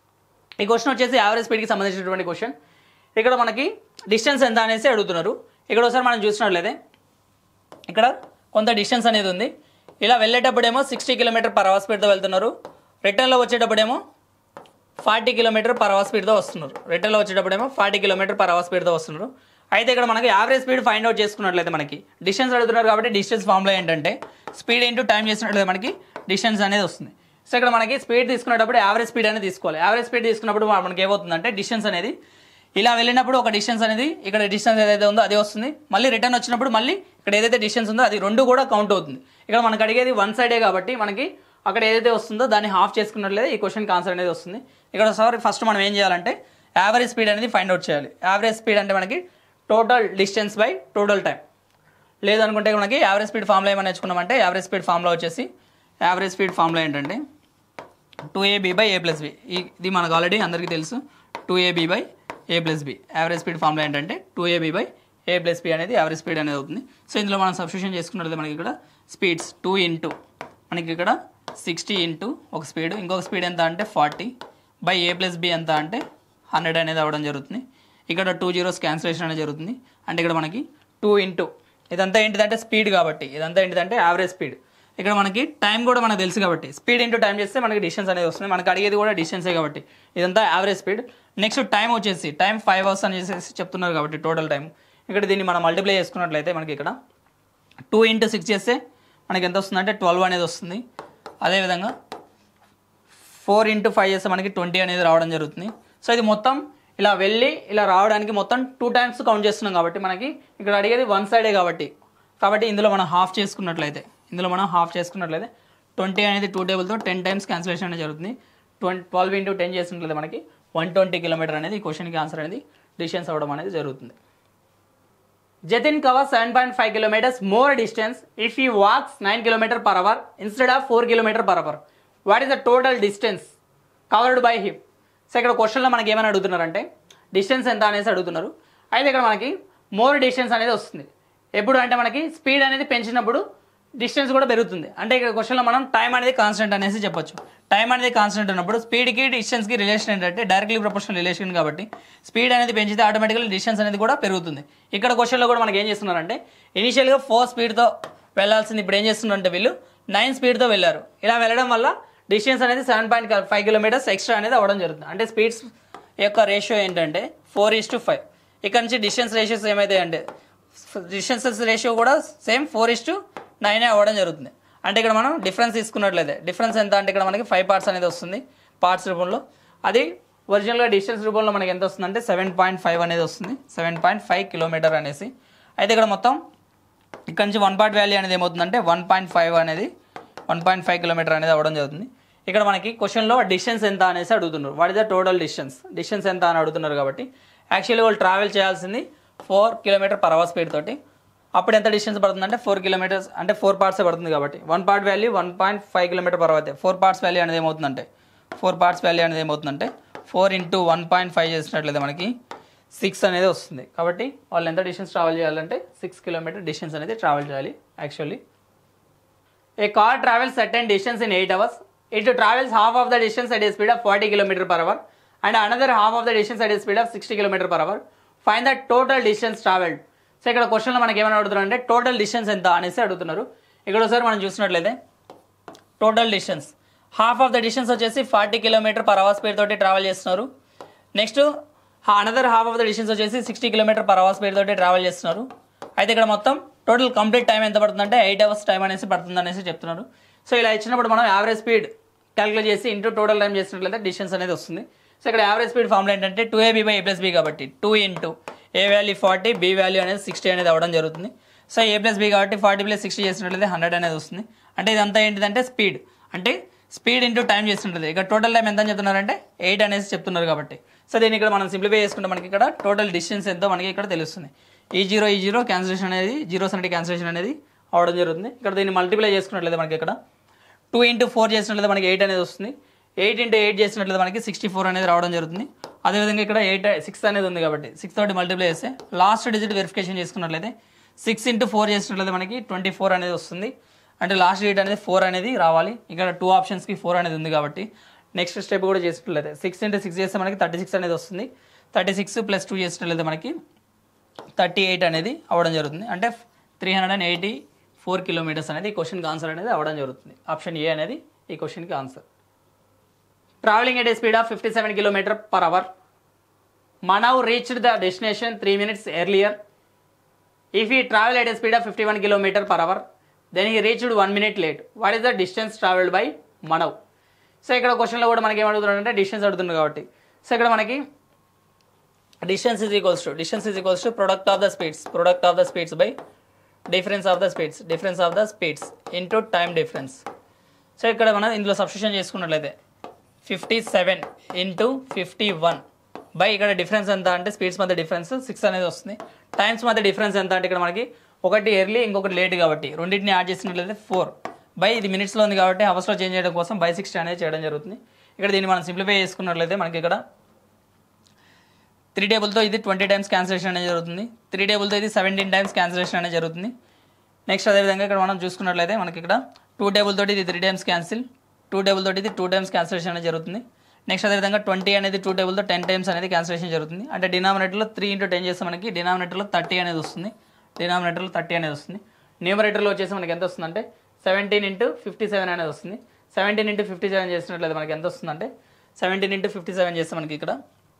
ఈ క్వశ్చన్ వచ్చేసి యావరేజ్ స్పీడ్కి సంబంధించినటువంటి క్వశ్చన్ ఇక్కడ మనకి డిస్టెన్స్ ఎంత అనేసి అడుగుతున్నారు ఇక్కడ ఒకసారి మనం చూసినట్లయితే ఇక్కడ కొంత డిస్టెన్స్ అనేది ఉంది ఇలా వెళ్ళేటప్పుడేమో సిక్స్టీ కిలోమీటర్ పర్ అవర్ స్పీడ్తో వెళ్తున్నారు రిటర్న్లో వచ్చేటప్పుడేమో ఫార్టీ కిలోమీటర్ పర్ అవర్ స్పీడ్తో వస్తున్నారు రిటర్న్లో వచ్చేటప్పుడేమో ఫార్టీ కిలోమీటర్ పర్ అవర్ స్పీడ్తో వస్తున్నారు అయితే ఇక్కడ మనకి యావరేజ్ స్పీడ్ ఫైండ్ అవుట్ చేసుకున్నట్లయితే మనకి డిస్టెన్స్ అడుగుతున్నారు కాబట్టి డిస్టెన్స్ ఫామ్లో ఏంటంటే స్పీడ్ ఇంటూ టైం చేసినట్లయితే మనకి డిస్టెన్స్ అనేది వస్తుంది సో ఇక్కడ మనకి స్పీడ్ తీసుకునేటప్పుడు యావరేజ్ స్పీడ్ అనేది తీసుకోవాలి యావరేజ్ స్పీడ్ తీసుకున్నప్పుడు మనకి ఏమవుతుందంటే డిస్టెన్స్ అనేది ఇలా వెళ్ళినప్పుడు ఒక డిస్టెన్స్ అనేది ఇక్కడ డిస్టెన్స్ ఏదైతే ఉందో అది వస్తుంది మళ్ళీ రిటర్న్ వచ్చినప్పుడు మళ్ళీ ఇక్కడ ఏదైతే డిస్టెన్స్ ఉందో అది రెండు కూడా కౌంట్ అవుతుంది ఇక్కడ మనకు అడిగేది వన్ సైడే కాబట్టి మనకి అక్కడ ఏదైతే వస్తుందో దాన్ని హాఫ్ చేసుకున్నట్లయితే ఈ క్వశ్చన్కి ఆన్సర్ అనేది వస్తుంది ఇక్కడ సారీ ఫస్ట్ మనం ఏం చేయాలంటే యావరేజ్ స్పీడ్ అనేది ఫైండ్ అవుట్ చేయాలి యావరేజ్ స్పీడ్ అంటే మనకి total distance by total time లేదనుకుంటే మనకి యావరేజ్ స్పీడ్ ఫార్ములా ఏమైనా నేర్చుకున్నామంటే యావరేజ్ స్పీడ్ ఫార్ములా వచ్చేసి యావరేజ్ స్పీడ్ ఫార్ములా ఏంటంటే two AB by A plus B ఇది మనకు ఆల్రెడీ అందరికీ తెలుసు two AB by A plus B average speed formula ఏంటంటే two AB by A plus B అనేది యావరేజ్ స్పీడ్ అనేది అవుతుంది సో ఇందులో మనం సబ్స్టిట్యూషన్ చేసుకున్నట్లయితే మనకి ఇక్కడ స్పీడ్స్ టూ ఇంటూ మనకి ఇక్కడ సిక్స్టీ ఇంటూ ఒక స్పీడ్ ఇంకొక స్పీడ్ ఎంత అంటే forty by A plus B ఎంత అంటే హండ్రెడ్ అనేది అవ్వడం జరుగుతుంది ఇక్కడ టూ జీరోస్ క్యాన్సిలేషన్ అనేది జరుగుతుంది అంటే ఇక్కడ మనకి టూ ఇంటూ ఇదంతా ఏంటిదంటే స్పీడ్ కాబట్టి ఇదంతా ఏంటిదంటే యావరేజ్ స్పీడ్ ఇక్కడ మనకి టైం కూడా మనకు తెలుసు కాబట్టి స్పీడ్ ఇంటూ టైం చేస్తే మనకి డిస్టెన్స్ అనేది వస్తుంది మనకి అడిగేది కూడా డిస్టెన్సే కాబట్టి ఇదంతా యావరేజ్ స్పీడ్ నెక్స్ట్ టైం వచ్చేసి టైం ఫైవ్ అవర్స్ అని చేసేసి చెప్తున్నారు కాబట్టి టోటల్ టైం ఇక్కడ దీన్ని మనం మల్టిప్లై చేసుకున్నట్లయితే మనకి ఇక్కడ టూ ఇంటూ సిక్స్ చేస్తే మనకి ఎంత వస్తుంది అంటే ట్వెల్వ్ అనేది వస్తుంది అదేవిధంగా ఫోర్ ఇంటూ ఫైవ్ చేస్తే మనకి ట్వంటీ అనేది రావడం జరుగుతుంది సో ఇది మొత్తం ఇలా వెళ్ళి ఇలా రావడానికి మొత్తం టూ టైమ్స్ కౌంట్ చేస్తున్నాం కాబట్టి మనకి ఇక్కడ అడిగేది వన్ సైడే కాబట్టి కాబట్టి ఇందులో మనం హాఫ్ చేసుకున్నట్లయితే ఇందులో మనం హాఫ్ చేసుకున్నట్లయితే ట్వంటీ అనేది టూ టేబుల్తో టెన్ టైమ్స్ క్యాన్సిలేషన్ అనేది జరుగుతుంది ట్వంటీ ట్వెల్వ్ ఇంటూ టెన్ చేసినట్లయితే మనకి వన్ ట్వంటీ కిలోమీటర్ అనేది ఈ క్వశ్చన్కి ఆన్సర్ అనేది డిస్టెన్స్ అవ్వడం అనేది జరుగుతుంది Jatin covers 7.5 kilometers more distance if he walks 9 km per hour instead of 4 km per hour. What is the total distance covered by him? So ఇక్కడ క్వశ్చన్లో మనకి ఏమైనా అడుగుతున్నారంటే డిస్టెన్స్ ఎంత అనేసి అడుగుతున్నారు అయితే ఇక్కడ మనకి మోర్ డిస్టెన్స్ అనేది వస్తుంది ఎప్పుడు అంటే మనకి స్పీడ్ అనేది పెంచినప్పుడు డిస్టెన్స్ కూడా పెరుగుతుంది అంటే ఇక్కడ క్వశ్చన్లో మనం టైం అనేది కాన్స్టెంట్ అనేసి చెప్పొచ్చు టైం అనేది కాన్స్టెంట్ ఉన్నప్పుడు స్పీడ్కి డిస్టెన్స్కి రిలేషన్ ఏంటంటే డైరెక్ట్లీ ప్రొపోర్షనల్ రిలేషన్ కాబట్టి స్పీడ్ అనేది పెంచితే ఆటోమేటిక్గా డిస్టెన్స్ అనేది కూడా పెరుగుతుంది ఇక్కడ క్వశ్చన్లో కూడా మనకి ఏం చేస్తున్నారంటే ఇనిషియల్గా ఫోర్ స్పీడ్తో వెళ్ళాల్సింది ఇప్పుడు ఏం చేస్తున్నారంటే వీళ్ళు నైన్ స్పీడ్తో వెళ్ళారు ఇలా వెళ్ళడం వల్ల డిస్టెన్స్ అనేది seven point five kilometres extra అనేది అవ్వడం జరుగుతుంది అంటే స్పీడ్స్ యొక్క రేషియో ఏంటంటే ఫోర్ ఈస్ టు ఫైవ్ ఇక్కడ నుంచి డిస్టెన్స్ రేషియోస్ ఏమైతాయి అంటే డిస్టెన్సెస్ రేషియో కూడా సేమ్ ఫోర్ ఇస్ టు నైనే అవ్వడం జరుగుతుంది అంటే ఇక్కడ మనం డిఫరెన్స్ తీసుకున్నట్లయితే డిఫరెన్స్ ఎంత అంటే ఇక్కడ మనకి ఫైవ్ పార్ట్స్ అనేది వస్తుంది పార్ట్స్ రూపంలో అది ఒరిజినల్గా డిస్టెన్స్ రూపంలో మనకి ఎంత వస్తుంది అంటే సెవెన్ పాయింట్ ఫైవ్ అనేది వస్తుంది సెవెన్ పాయింట్ ఫైవ్ కిలోమీటర్ అనేసి అయితే ఇక్కడ మొత్తం ఇక్కడ నుంచి వన్ పార్ట్ వ్యాలీ అనేది ఏమవుతుందంటే వన్ పాయింట్ ఫైవ్ అనేది వన్ పాయింట్ ఫైవ్ కిలోమీటర్ అనేది అవ్వడం జరుగుతుంది ఇక్కడ మనకి క్వశ్చన్లో డిస్టెన్స్ ఎంత అనేసి అడుగుతున్నారు what is the total distance distance ఎంత అని అడుగుతున్నారు కాబట్టి యాక్చువల్లీ వాళ్ళు ట్రావెల్ చేయాల్సింది four kilometre per hour speed తోటి అప్పుడు ఎంత డిస్టెన్స్ పడుతుంది అంటే ఫోర్ కిలోమీటర్స్ అంటే ఫోర్ పార్ట్స్ పడుతుంది కాబట్టి one part value one point five kilometre per hour four parts value అనేది ఏమవుతుందంటే ఫోర్ పార్ట్స్ వాల్యూ అనేది ఏమవుతుందంటే four into one point five చేసినట్లయితే మనకి సిక్స్ అనేది వస్తుంది కాబట్టి వాళ్ళు ఎంత డిస్టెన్స్ ట్రావెల్ చేయాలంటే సిక్స్ కిలోమీటర్ డిస్టెన్స్ అనేది ట్రావెల్ చేయాలి actually A car travels certain distance in 8 hours. It travels half of the distance at a speed of 40 km per hour and another half of the distance at a speed of 60 km per hour. Find the total distance traveled. So ఇక్కడ క్వశ్చన్లో మనకి ఏమైనా అడుగుతున్నారు అంటే టోటల్ డిస్టెన్స్ ఎంత అనేసి అడుగుతున్నారు ఇక్కడ ఒకసారి మనం చూసినట్లయితే total distance half of the distance వచ్చేసి forty kilometre per hour speed తోటి ట్రావెల్ చేస్తున్నారు next another half of the distance వచ్చేసి sixty kilometre per hour speed తోటి ట్రావెల్ చేస్తున్నారు అయితే ఇక్కడ మొత్తం టోటల్ కంప్లీట్ టైం ఎంత పడుతుందంటే ఎయిట్ అవర్స్ టైం అనేసి పడుతుంది అనేసి చెప్తున్నారు సో ఇలా ఇచ్చినప్పుడు మనం యావరేజ్ స్పీడ్ క్యాలిక్యులేట్ చేసి ఇంటూ టోటల్ టైం చేసినట్లయితే డిస్టెన్స్ అనేది వస్తుంది సో ఇక్కడ యావరేజ్ స్పీడ్ ఫార్ములా ఏంటంటే two AB by A plus B కాబట్టి two into A value forty B value అనేది సిక్స్టీ అనేది అవ్వడం జరుగుతుంది సో ఏ ప్లస్ బీ కాబట్టి ఫార్టీ ప్లస్ సిక్స్టీ చేసినట్లయితే హండ్రెడ్ అనేది వస్తుంది అంటే ఇదంతా ఏంటిదంటే స్పీడ్ అంటే స్పీడ్ ఇంటూ టైం చేస్తుంటుంది ఇక్కడ టోటల్ టైం ఎంత అని చెప్తున్నారంటే ఎయిట్ అనేసి చెప్తున్నారు కాబట్టి సో దీన్ని ఇక్కడ మనం సింప్లిఫై చేసుకుంటే మనకి ఇక్కడ టోటల్ డిస్టెన్స్ ఎంతో మనకి ఇక్కడ తెలుస్తుంది ఈ జీరో ఈ జీరో క్యాన్సిలేషన్ అనేది జీరో అనేది క్యాన్సిలేషన్ అనేది అవడం జరుగుతుంది ఇక్కడ దీన్ని మల్టిప్లై చేసుకున్నట్లయితే మనకి ఇక్కడ టూ ఇంటూ ఫోర్ చేసినట్లయితే మనకి ఎయిట్ అనేది వస్తుంది ఎయిట్ ఇంటూ ఎయిట్ చేసినట్లయితే మనకి సిక్స్టీ ఫోర్ అనేది రావడం జరుగుతుంది అదేవిధంగా ఇక్కడ ఎయిట్ సిక్స్ అనేది ఉంది కాబట్టి సిక్స్ తోటి మల్టిప్లై చేస్తే లాస్ట్ డిజిట్ వెరిఫికేషన్ చేసుకున్నట్లయితే సిక్స్ ఇంటూ ఫోర్ చేసినట్లయితే మనకి ట్వంటీ ఫోర్ అనేది వస్తుంది అంటే లాస్ట్ డిజిట్ అనేది ఫోర్ అనేది రావాలి ఇక్కడ టూ ఆప్షన్స్కి ఫోర్ అనేది ఉంది కాబట్టి నెక్స్ట్ స్టెప్ కూడా చేసినట్లయితే సిక్స్ ఇంటూ సిక్స్ చేస్తే మనకి థర్టీ సిక్స్ అనేది వస్తుంది థర్టీ సిక్స్ ప్లస్ టూ చేసినట్లయితే మనకి థర్టీ ఎయిట్ అనేది అవ్వడం జరుగుతుంది అంటే three hundred and eighty four kilometres అనేది ఈ క్వశ్చన్కి ఆన్సర్ అనేది అవ్వడం జరుగుతుంది ఆప్షన్ ఏ అనేది ఈ క్వశ్చన్కి answer travelling at a speed of fifty seven kilometre per hour Manav reached the destination three minutes earlier if he travel at a speed of fifty one kilometre per hour then he reached one minute late what is the distance travelled by Manav so ఇక్కడ క్వశ్చన్లో కూడా మనకి ఏమడుగుతున్నాడు అంటే డిస్టెన్స్ అడుగుతుంది కాబట్టి సో ఇక్కడ మనకి distance is equals to distance is equals to product of the speeds product of the speeds by difference of the speeds difference of the speeds into time difference so ఇక్కడ మనం ఇందులో సబ్స్టిట్యూషన్ చేసుకున్నట్లయితే fifty seven into fifty one by ఇక్కడ డిఫరెన్స్ ఎంత అంటే స్పీడ్స్ మధ్య డిఫరెన్స్ సిక్స్ అనేది వస్తుంది టైమ్స్ మధ్య డిఫరెన్స్ ఎంత అంటే ఇక్కడ మనకి ఒకటి ఎర్లీ ఇంకొకటి లేట్ కాబట్టి రెండింటిని యాడ్ చేసినట్లయితే ఫోర్ బై ఇది మినిట్స్లో ఉంది కాబట్టి అవర్స్లో చేంజ్ చేయడం కోసం బై సిక్స్టీ అనేది చేయడం జరుగుతుంది ఇక్కడ దీన్ని మనం సింప్లిఫై చేసుకున్నట్లయితే మనకి ఇక్కడ త్రీ టేబుల్తో ఇది ట్వంటీ టైమ్స్ క్యాన్సిలేషన్ అనేది జరుగుతుంది త్రీ టేబుల్తో ఇది సెవెంటీన్ టైమ్స్ క్యాన్సిలేషన్ అనేది జరుగుతుంది నెక్స్ట్ అదేవిధంగా ఇక్కడ మనం చూసుకున్నట్లయితే మనకి ఇక్కడ టూ టేబుల్ తోటి ఇది three times cancel two table తోటి ఇది టూ టైమ్స్ క్యాన్సిలేషన్ అనేది జరుగుతుంది నెక్స్ట్ అదేవిధంగా ట్వంటీ అనేది టూ టేబుల్తో టెన్ టైమ్స్ అనేది క్యాన్సిలేషన్ జరుగుతుంది అంటే డినామినేటర్లో త్రీ ఇంటూ టెన్ చేస్తే మనకి డినామినేటర్లో థర్టీ అనేది వస్తుంది డినామినేటర్లో థర్టీ అనేది వస్తుంది న్యూమరేటర్లో వచ్చేసి మనకి ఎంత వస్తుందంటే సెవెంటీన్ ఇంటూ ఫిఫ్టీ సెవెన్ అనేది వస్తుంది సెవెంటీన్ ఇంటూ ఫిఫ్టీ సెవెన్ చేసినట్లయితే మనకి ఎంత వస్తుందంటే సెవెంటీన్ ఇంటూ ఫిఫ్టీ సెవెన్ చేస్తే మనకి ఇక్కడ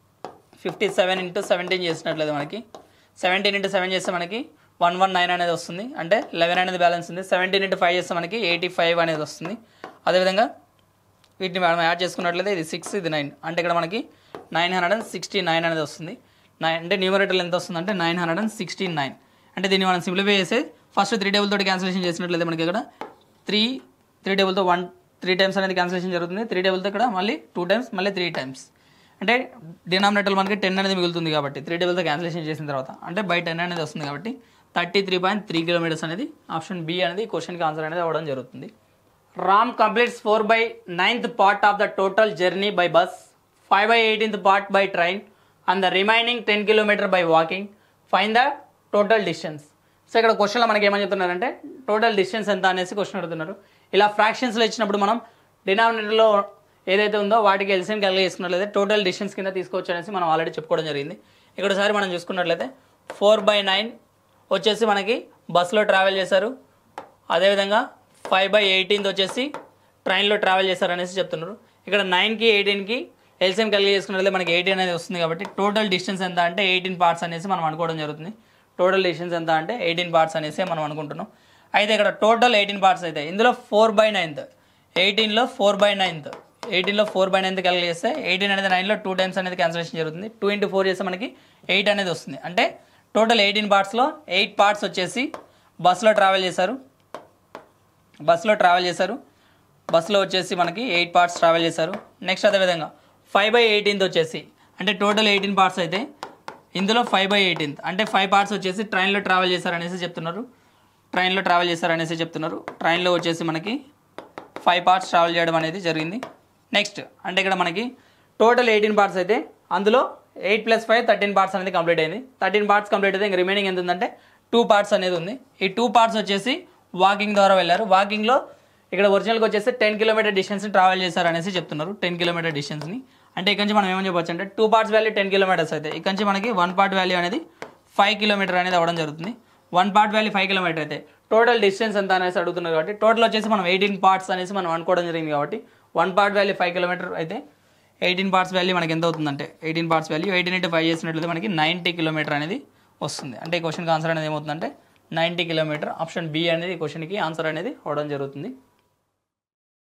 ఫిఫ్టీ సెవెన్ ఇంటూ సెవెంటీన్ చేసినట్లయితే మనకి సెవెంటీన్ ఇంటూ సెవెన్ చేస్తే మనకి వన్ వన్ నైన్ అనేది వస్తుంది అంటే లెవెన్ అనేది బ్యాలెన్స్ ఉంది సెవెంటీన్ ఇంటూ ఫైవ్ చేస్తే మనకి ఎయిటీ ఫైవ్ అనేది వస్తుంది అదేవిధంగా వీటిని మనం యాడ్ చేసుకున్నట్లయితే ఇది సిక్స్ ఇది నైన్ అంటే ఇక్కడ మనకి nine hundred and sixty nine అనేది వస్తుంది నైన్ అంటే న్యూమరేటర్లు ఎంత వస్తుంది అంటే nine hundred and sixty nine అంటే దీన్ని మనం సింప్లిఫై చేస్తే ఫస్ట్ త్రీ టేబుల్ తోటి క్యాన్సిలేషన్ చేసినట్లయితే మనకి ఇక్కడ త్రీ త్రీ టేబుల్తో వన్ త్రీ టైమ్స్ అనేది క్యాన్సిలేషన్ జరుగుతుంది త్రీ టేబుల్తో ఇక్కడ మళ్ళీ టూ టైమ్స్ మళ్ళీ త్రీ టైమ్స్ అంటే డినామినేటర్ మనకి టెన్ అనేది మిగులుతుంది కాబట్టి త్రీ టేబుల్తో క్యాన్సిలేషన్ చేసిన తర్వాత అంటే బై టెన్ అనేది వస్తుంది కాబట్టి thirty three point three kilometres అనేది ఆప్షన్ బి అనేది క్వశ్చన్కి ఆన్సర్ అనేది అవ్వడం జరుగుతుంది Ram completes four by ninth part of the total journey by bus five by eighteenth part by train and the remaining ten kilometre by walking find the total distance so ఇక్కడ క్వశ్చన్లో మనకి ఏమని చెప్తున్నారంటే టోటల్ డిస్టెన్స్ ఎంత అనేసి క్వశ్చన్ అడుగుతున్నారు ఇలా ఫ్రాక్షన్స్లో ఇచ్చినప్పుడు మనం డినామినేటర్లో ఏదైతే ఉందో వాటికి ఎల్సిఎం క్యాలిక్యులేట్ చేసుకున్నట్లయితే టోటల్ డిస్టెన్స్ కింద తీసుకోవచ్చు అనేసి మనం ఆల్రెడీ చెప్పుకోవడం జరిగింది ఇక్కడ ఒకసారి మనం చూసుకున్నట్లయితే ఫోర్ బై నైన్ వచ్చేసి మనకి బస్సులో ట్రావెల్ చేశారు అదేవిధంగా ఫైవ్ బై ఎయిటీన్త్ వచ్చేసి ట్రైన్లో ట్రావెల్ చేశారు అనేసి చెప్తున్నారు ఇక్కడ నైన్కి ఎయిటీన్కి ఎల్సిఎం కలిగి చేసుకున్నట్లయితే మనకి ఎయిటీన్ అనేది వస్తుంది కాబట్టి టోటల్ డిస్టెన్స్ ఎంత అంటే ఎయిటీన్ పార్ట్స్ అనేసి మనం అనుకోవడం జరుగుతుంది టోటల్ డిస్టెన్స్ ఎంత అంటే ఎయిటీన్ పార్ట్స్ అనేసి మనం అనుకుంటున్నాం అయితే ఇక్కడ టోటల్ ఎయిటీన్ పార్ట్స్ అయితే ఇందులో ఫోర్ బై నైన్త్ ఎయిటీన్లో ఫోర్ బై నైన్త్ ఎయిటీన్లో ఫోర్ బై నైన్త్ కలిగి చేస్తే ఎయిటీన్ అనేది నైన్లో టూ టైమ్స్ అనేది క్యాన్సిలేషన్ జరుగుతుంది టూ ఇంటూ ఫోర్ చేస్తే మనకి ఎయిట్ అనేది వస్తుంది అంటే టోటల్ ఎయిటీన్ పార్ట్స్లో ఎయిట్ పార్ట్స్ వచ్చేసి బస్సులో ట్రావెల్ చేశారు బస్సులో ట్రావెల్ చేశారు బస్సులో వచ్చేసి మనకి ఎయిట్ పార్ట్స్ ట్రావెల్ చేశారు నెక్స్ట్ అదేవిధంగా ఫైవ్ బై ఎయిటీన్త్ వచ్చేసి అంటే టోటల్ ఎయిటీన్ పార్ట్స్ అయితే ఇందులో ఫైవ్ బై ఎయిటీన్త్ అంటే ఫైవ్ పార్ట్స్ వచ్చేసి ట్రైన్లో ట్రావెల్ చేశారు అనేసి చెప్తున్నారు ట్రైన్లో ట్రావెల్ చేశారు అనేసి చెప్తున్నారు ట్రైన్లో వచ్చేసి మనకి ఫైవ్ పార్ట్స్ ట్రావెల్ చేయడం అనేది జరిగింది నెక్స్ట్ అంటే ఇక్కడ మనకి టోటల్ ఎయిటీన్ పార్ట్స్ అయితే అందులో eight plus five thirteen parts అనేది కంప్లీట్ అయింది థర్టీన్ పార్ట్స్ కంప్లీట్ అయితే ఇంక రిమైనింగ్ ఎంత ఉందంటే టూ పార్ట్స్ అనేది ఉంది ఈ టూ పార్ట్స్ వచ్చేసి వాకింగ్ ద్వారా వెళ్ళారు వాకింగ్లో ఇక్కడ ఒరిజినల్గా వచ్చేసి టెన్ కిలోమీటర్ డిస్టెన్స్ ట్రావెల్ చేశారు అనేసి చెప్తున్నారు టెన్ కిలోమీటర్ డిస్టెన్స్ని అంటే ఇక్కడ నుంచి మనం ఏమని చెప్పొచ్చు అంటే two parts value ten kilometres అయితే ఇక్కడ నుంచి మనకి వన్ పార్ట్ వాల్యూ అనేది ఫైవ్ కిలోమీటర్ అనేది అవ్వడం జరుగుతుంది one part value five kilometre అయితే టోటల్ డిస్టెన్స్ ఎంత అనేసి అడుగుతున్నారు కాబట్టి టోటల్ వచ్చేసి మనం ఎయిటీన్ పార్ట్స్ అనేసి మనం అనుకోవడం జరిగింది కాబట్టి one part value five kilometre అయితే ఎయిటీన్ పార్ట్స్ వాల్యూ మనకి ఎంత అవుతుందంటే eighteen parts value eighteen into five చేసినట్లయితే మనకి నైంటీ కిలోమీటర్ అనేది వస్తుంది అంటే ఈ క్వశ్చన్కి ఆన్సర్ అనేది ఏమవుతుందంటే నైంటీ కిలోమీటర్ ఆప్షన్ బి అనేది ఈ క్వశ్చన్కి ఆన్సర్ అనేది అవడం జరుగుతుంది